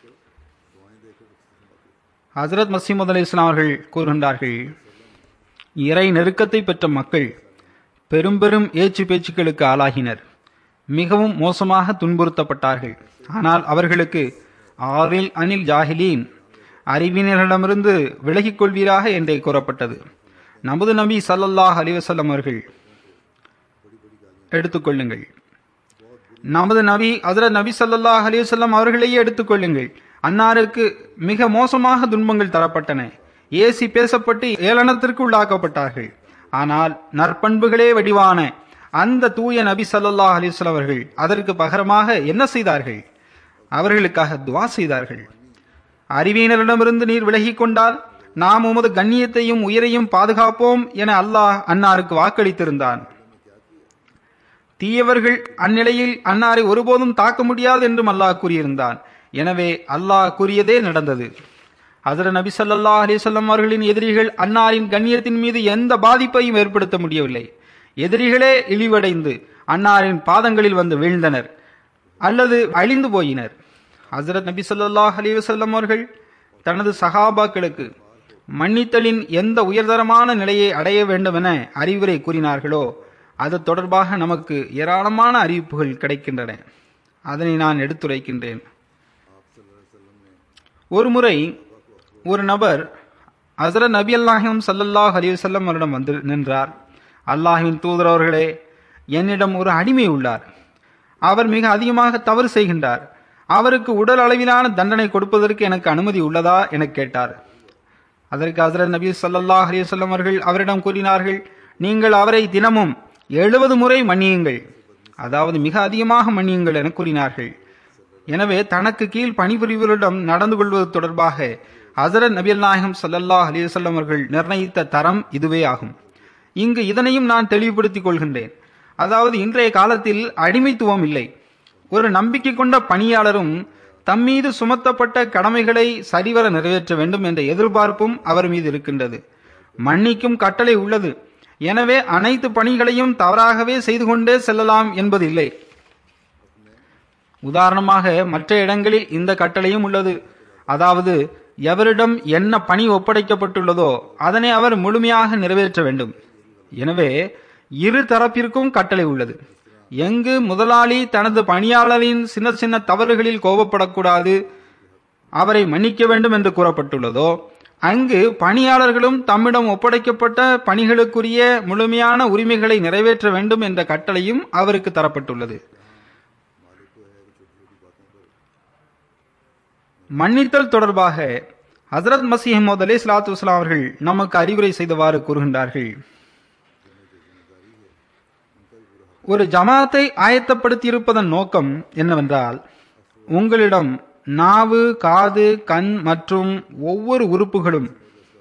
ஹசரத் மசீமது அலி இஸ்லாம் அவர்கள் கூறுகின்றார்கள் இறை நெருக்கத்தை பெற்ற மக்கள் பெரும் பெரும் ஏச்சு பேச்சுக்களுக்கு ஆளாகினர் மிகவும் மோசமாக துன்புறுத்தப்பட்டார்கள் ஆனால் அவர்களுக்கு ஆறில் அனில் ஜாஹிலீன் அறிவினர்களிடமிருந்து விலகிக் கொள்வீராக என்றே கூறப்பட்டது நமது நபி ஸல்லல்லாஹு அலைஹி வஸல்லம் அவர்கள் எடுத்துக்கொள்ளுங்கள் நமது நபி ஹஜரத் நபி ஸல்லல்லாஹு அலைஹி வஸல்லம் அவர்களையே எடுத்துக்கொள்ளுங்கள் அன்னாருக்கு மிக மோசமாக துன்பங்கள் தரப்பட்டன ஏசி பேசப்பட்டு ஏளனத்திற்கு உள்ளாக்கப்பட்டார்கள் ஆனால் நற்பண்புகளே வடிவான அந்த தூய நபி ஸல்லல்லாஹு அலைஹி வஸல்லம் அவர்கள் அதற்கு பகரமாக என்ன செய்தார்கள் அவர்களுக்காக துவா செய்தார்கள் அறிவியனரிடமிருந்து நீர் விலகிக் கொண்டால் நாம் உமது கண்ணியத்தையும் உயிரையும் பாதுகாப்போம் என அல்லாஹ் அன்னாருக்கு வாக்களித்திருந்தான் தீயவர்கள் அந்நிலையில் அன்னாரை ஒருபோதும் தாக்க முடியாது என்றும் அல்லாஹ் கூறியிருந்தான் எனவே அல்லாஹ் கூறியதே நடந்தது ஹசரத் நபி ஸல்லல்லாஹு அலைஹி வஸல்லம் அவர்களின் எதிரிகள் அன்னாரின் கண்ணியத்தின் மீது எந்த பாதிப்பையும் ஏற்படுத்த முடியவில்லை எதிரிகளே இழிவடைந்து அன்னாரின் பாதங்களில் வந்து வீழ்ந்தனர் அல்லது அழிந்து போயினர் ஹசரத் நபி ஸல்லல்லாஹு அலைஹி வஸல்லம் அவர்கள் தனது சகாபாக்களுக்கு மன்னித்தலின் எந்த உயர்தரமான நிலையை அடைய வேண்டும் என அறிவுரை கூறினார்களோ அது தொடர்பாக நமக்கு ஏராளமான அறிவிப்புகள் கிடைக்கின்றன அதனை நான் எடுத்துரைக்கின்றேன் ஒரு முறை ஒரு நபர் ஹசரத் நபி அல்லாஹிம் சல்லல்லாஹ் அலி வல்லம் அவரிடம் வந்து நின்றார் அல்லாஹின் தூதர் அவர்களே என்னிடம் ஒரு அடிமை உள்ளார் அவர் மிக அதிகமாக தவறு செய்கின்றார் அவருக்கு உடல் அளவிலான தண்டனை கொடுப்பதற்கு எனக்கு அனுமதி உள்ளதா என கேட்டார் அதற்கு ஹசரத் நபி ஸல்லல்லாஹு அலைஹி வஸல்லம் அவர்கள் அவரிடம் கூறினார்கள் நீங்கள் அவரை தினமும் எழுபது முறை மன்னியுங்கள் அதாவது மிக அதிகமாக மன்னியுங்கள் என கூறினார்கள் எனவே தனக்கு கீழ் பணிபுரிவரிடம் நடந்து கொள்வது தொடர்பாக ஹசரத் நபியல் நாயகம் ஸல்லல்லாஹு அலைஹி வஸல்லம் அவர்கள் நிர்ணயித்த தரம் இதுவே ஆகும் இங்கு இதனையும் நான் தெளிவுபடுத்திக் கொள்கின்றேன் அதாவது இன்றைய காலத்தில் அடிமைத்துவம் இல்லை ஒரு நம்பிக்கை கொண்ட பணியாளரும் தம் மீது சுமத்தப்பட்ட கடமைகளை சரிவர நிறைவேற்ற வேண்டும் என்ற எதிர்பார்ப்பும் அவர் மீது இருக்கின்றது மன்னிக்கும் கட்டளை உள்ளது எனவே அனைத்து பணிகளையும் தவறாகவே செய்து கொண்டே செல்லலாம் என்பது இல்லை உதாரணமாக மற்ற இடங்களில் இந்த கட்டளையும் உள்ளது அதாவது எவரிடம் என்ன பணி ஒப்படைக்கப்பட்டுள்ளதோ அதனை அவர் முழுமையாக நிறைவேற்ற வேண்டும் எனவே இரு தரப்பிற்கும் கட்டளை உள்ளது எங்கு முதலாளி தனது பணியாளரின் சின்ன சின்ன தவறுகளில் கோபப்படக்கூடாது அவரை மன்னிக்க வேண்டும் என்று கூறப்பட்டுள்ளதோ அங்கு பணியாளர்களும் தம்மிடம் ஒப்படைக்கப்பட்ட பணிகளுக்குரிய முழுமையான உரிமைகளை நிறைவேற்ற வேண்டும் என்ற கட்டளையும் அவருக்கு தரப்பட்டுள்ளது மன்னித்தல் தொடர்பாக ஹசரத் மசீஹமது அலி சலாத்து வஸ்லாம் அவர்கள் நமக்கு அறிவுரை செய்தவாறு கூறுகின்றார்கள் ஒரு ஜமாத்தை ஆயத்தப்படுத்தியிருப்பதன் நோக்கம் என்னவென்றால் உங்களிடம் நாவு காது கண் மற்றும் ஒவ்வொரு உறுப்புகளும்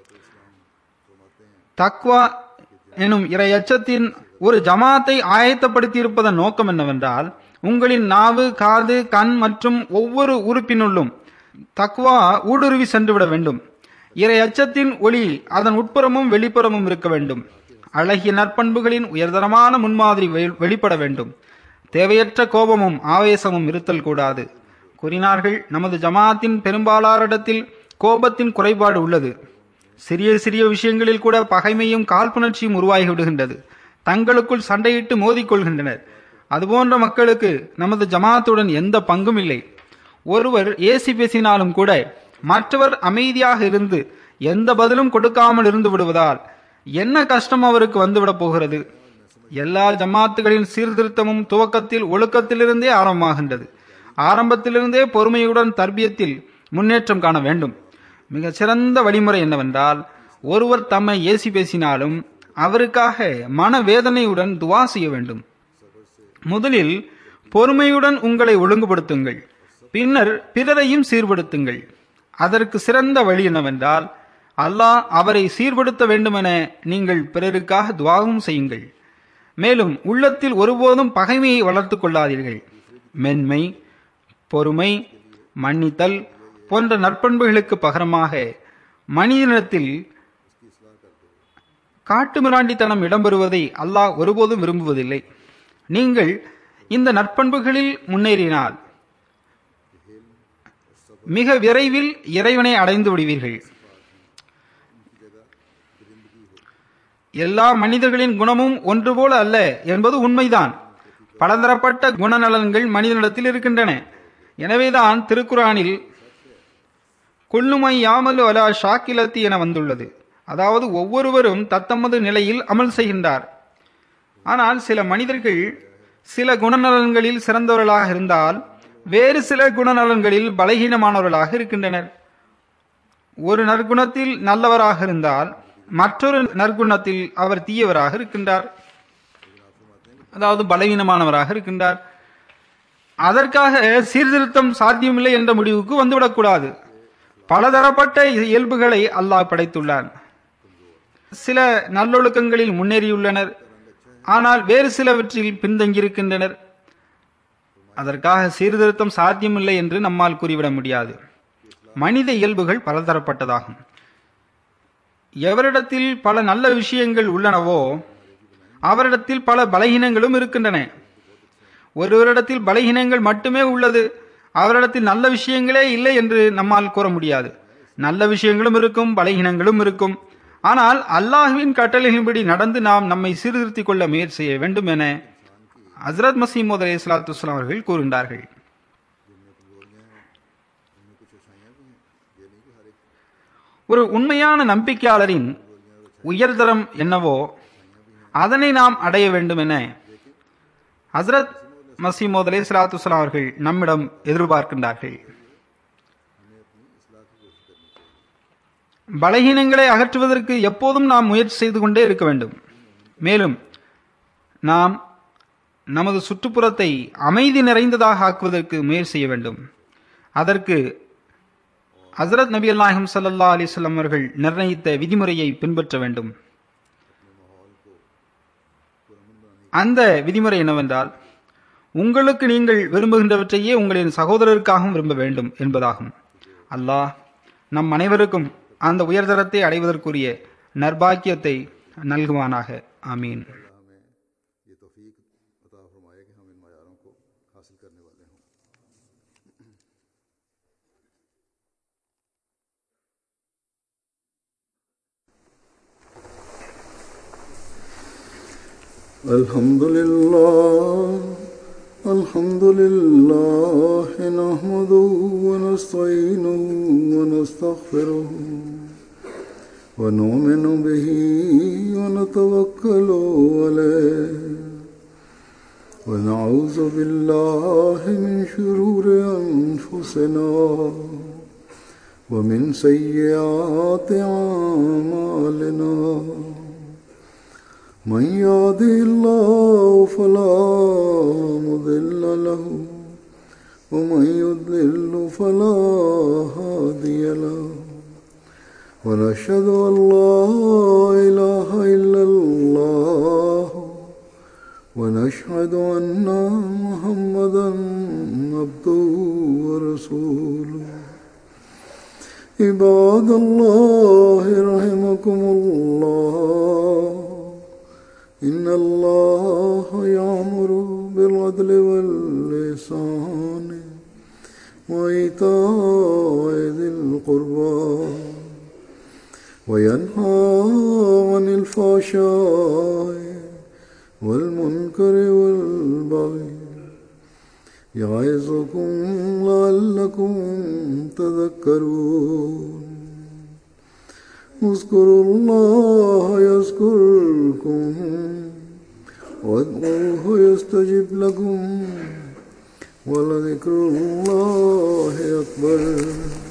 தக்வா எனும் இரையச்சத்தின் ஒரு ஜமாத்தை ஆயத்தப்படுத்தியிருப்பதன் நோக்கம் என்னவென்றால் உங்களின் நாவு காது கண் மற்றும் ஒவ்வொரு உறுப்பினுள்ளும் தக்வா ஊடுருவி சென்றுவிட வேண்டும் இறை அச்சத்தின் ஒளி அதன் உட்புறமும் வெளிப்புறமும் இருக்க வேண்டும் அழகிய நற்பண்புகளின் உயர்தரமான முன்மாதிரி வெளிப்பட வேண்டும் தேவையற்ற கோபமும் ஆவேசமும் இருத்தல் கூடாது கூறினார்கள் நமது ஜமாத்தின் பெரும்பாலாரிடத்தில் கோபத்தின் குறைபாடு உள்ளது சிறிய சிறிய விஷயங்களில் கூட பகைமையும் காழ்ப்புணர்ச்சியும் உருவாகி விடுகின்றது தங்களுக்குள் சண்டையிட்டு மோதிக்கொள்கின்றனர் அதுபோன்ற மக்களுக்கு நமது ஜமாத்துடன் எந்த பங்கும் இல்லை ஒருவர் ஏசி பேசினாலும் கூட மற்றவர் அமைதியாக இருந்து எந்த பதிலும் கொடுக்காமல் இருந்து விடுவதால் என்ன கஷ்டம் அவருக்கு வந்துவிடப் போகிறது எல்லா ஜமாத்துகளின் சீர்திருத்தமும் துவக்கத்தில் ஒழுக்கத்திலிருந்தே ஆரம்பமாகின்றது ஆரம்பத்திலிருந்தே பொறுமையுடன் தர்பியத்தில் முன்னேற்றம் காண வேண்டும் மிக சிறந்த வழிமுறை என்னவென்றால் ஒருவர் தம்மை ஏசி பேசினாலும் அவருக்காக மனவேதனையுடன் துவா செய்ய வேண்டும் முதலில் பொறுமையுடன் உங்களை ஒழுங்குபடுத்துங்கள் பின்னர் பிறரையும் சீர்படுத்துங்கள் அதற்கு சிறந்த வழி என்னவென்றால் அல்லாஹ் அவரை சீர்படுத்த வேண்டுமென நீங்கள் பிறருக்காக துவாகவும் செய்யுங்கள் மேலும் உள்ளத்தில் ஒருபோதும் பகைமையை வளர்த்துக் கொள்ளாதீர்கள் மென்மை பொறுமை மன்னித்தல் போன்ற நற்பண்புகளுக்கு பகரமாக மனிதனிடத்தில் காட்டுமிராண்டித்தனம் இடம்பெறுவதை அல்லாஹ் ஒருபோதும் விரும்புவதில்லை நீங்கள் இந்த நற்பண்புகளில் முன்னேறினால் மிக விரைவில் இறைவனை அடைந்து விடுவீர்கள் எல்லா மனிதர்களின் குணமும் ஒன்று போல அல்ல என்பது உண்மைதான் பலதரப்பட்ட குணநலன்கள் மனிதனிடத்தில் இருக்கின்றன எனவேதான் திருக்குறானில் கொல்லுமை யாமலு அலா ஷாக்கிலத்தி என வந்துள்ளது அதாவது ஒவ்வொருவரும் தத்தமது நிலையில் அமல் செய்கின்றார் ஆனால் சில மனிதர்கள் சில குணநலன்களில் சிறந்தவர்களாக இருந்தால் வேறு சில குணநலன்களில் பலகீனமானவர்களாக இருக்கின்றனர் ஒரு நற்குணத்தில் நல்லவராக இருந்தால் மற்றொரு நற்குணத்தில் அவர் தீயவராக இருக்கின்றார் அதாவது பலவீனமானவராக இருக்கின்றார் அதற்காக சீர்திருத்தம் சாத்தியமில்லை என்ற முடிவுக்கு வந்துவிடக்கூடாது பலதரப்பட்ட இயல்புகளை அல்லாஹ் படைத்துள்ளான் சில நல்லொழுக்கங்களில் முன்னேறியுள்ளனர் ஆனால் வேறு சிலவற்றில் பின்தங்கியிருக்கின்றனர் அதற்காக சீர்திருத்தம் சாத்தியமில்லை என்று நம்மால் கூறிவிட முடியாது மனித இயல்புகள் பலதரப்பட்டதாகும் எவரிடத்தில் பல நல்ல விஷயங்கள் உள்ளனவோ அவரிடத்தில் பல பலகீனங்களும் இருக்கின்றன ஒருவரிடத்தில் பலகீனங்கள் மட்டுமே உள்ளது அவரிடத்தில் நல்ல விஷயங்களே இல்லை என்று நம்மால் கூற முடியாது நல்ல விஷயங்களும் இருக்கும் பலகீனங்களும் இருக்கும் ஆனால் அல்லாஹுவின் கட்டளைகளின்படி நடந்து நாம் நம்மை சீர்திருத்திக் கொள்ள முயற்சி செய்ய வேண்டும் என ஹசரத் மசீமோத் அலி இஸ்லாத்து அவர்கள் கூறுகின்றார்கள் ஒரு உண்மையான நம்பிக்கையாளரின் உயர்தரம் என்னவோ அதனை நாம் அடைய வேண்டும் என ஹசரத் மசீமோத் அலி இஸ்லாத்து அவர்கள் நம்மிடம் எதிர்பார்க்கின்றார்கள் பலகீனங்களை அகற்றுவதற்கு எப்போதும் நாம் முயற்சி செய்து கொண்டே இருக்க வேண்டும் மேலும் நாம் நமது சுற்றுப்புறத்தை அமைதி நிறைந்ததாக ஆக்குவதற்கு முயற்சி செய்ய வேண்டும் அதற்கு ஹசரத் நபி அல்லாஹிம் சல்லா அலிஸ்லாம் அவர்கள் நிர்ணயித்த விதிமுறையை பின்பற்ற வேண்டும் அந்த விதிமுறை என்னவென்றால் உங்களுக்கு நீங்கள் விரும்புகின்றவற்றையே உங்களின் சகோதரருக்காகவும் விரும்ப வேண்டும் என்பதாகும் அல்லாஹ் நம் அனைவருக்கும் அந்த உயர்தரத்தை அடைவதற்குரிய நர்பாக்கியத்தை நல்குவானாக ஆமீன் हमें ये तौफीक अता फरमाए कि हम इन मयारों को हासिल करने वाले हों الحمد لله الحمد لله نحمده ونستعينه ونستغفره ونؤمن به ونتوكل عليه ونعوذ بالله من شرور أنفسنا ومن سيئات أعمالنا من يهده الله فلا مضل له ومن يضلل فلا هادي له ونشهد أن لا إله إلا الله ونشهد أن محمدا عبده ورسوله عباد الله رحمكم الله إن الله يأمر بالعدل واللسان وإيتاء ذي القربى وينهى عن الفحشاء والمنكر والبغي يعظكم لعلكم تذكرون اذكروا الله يذكركم وادعوه يستجب لكم ولذكر الله أكبر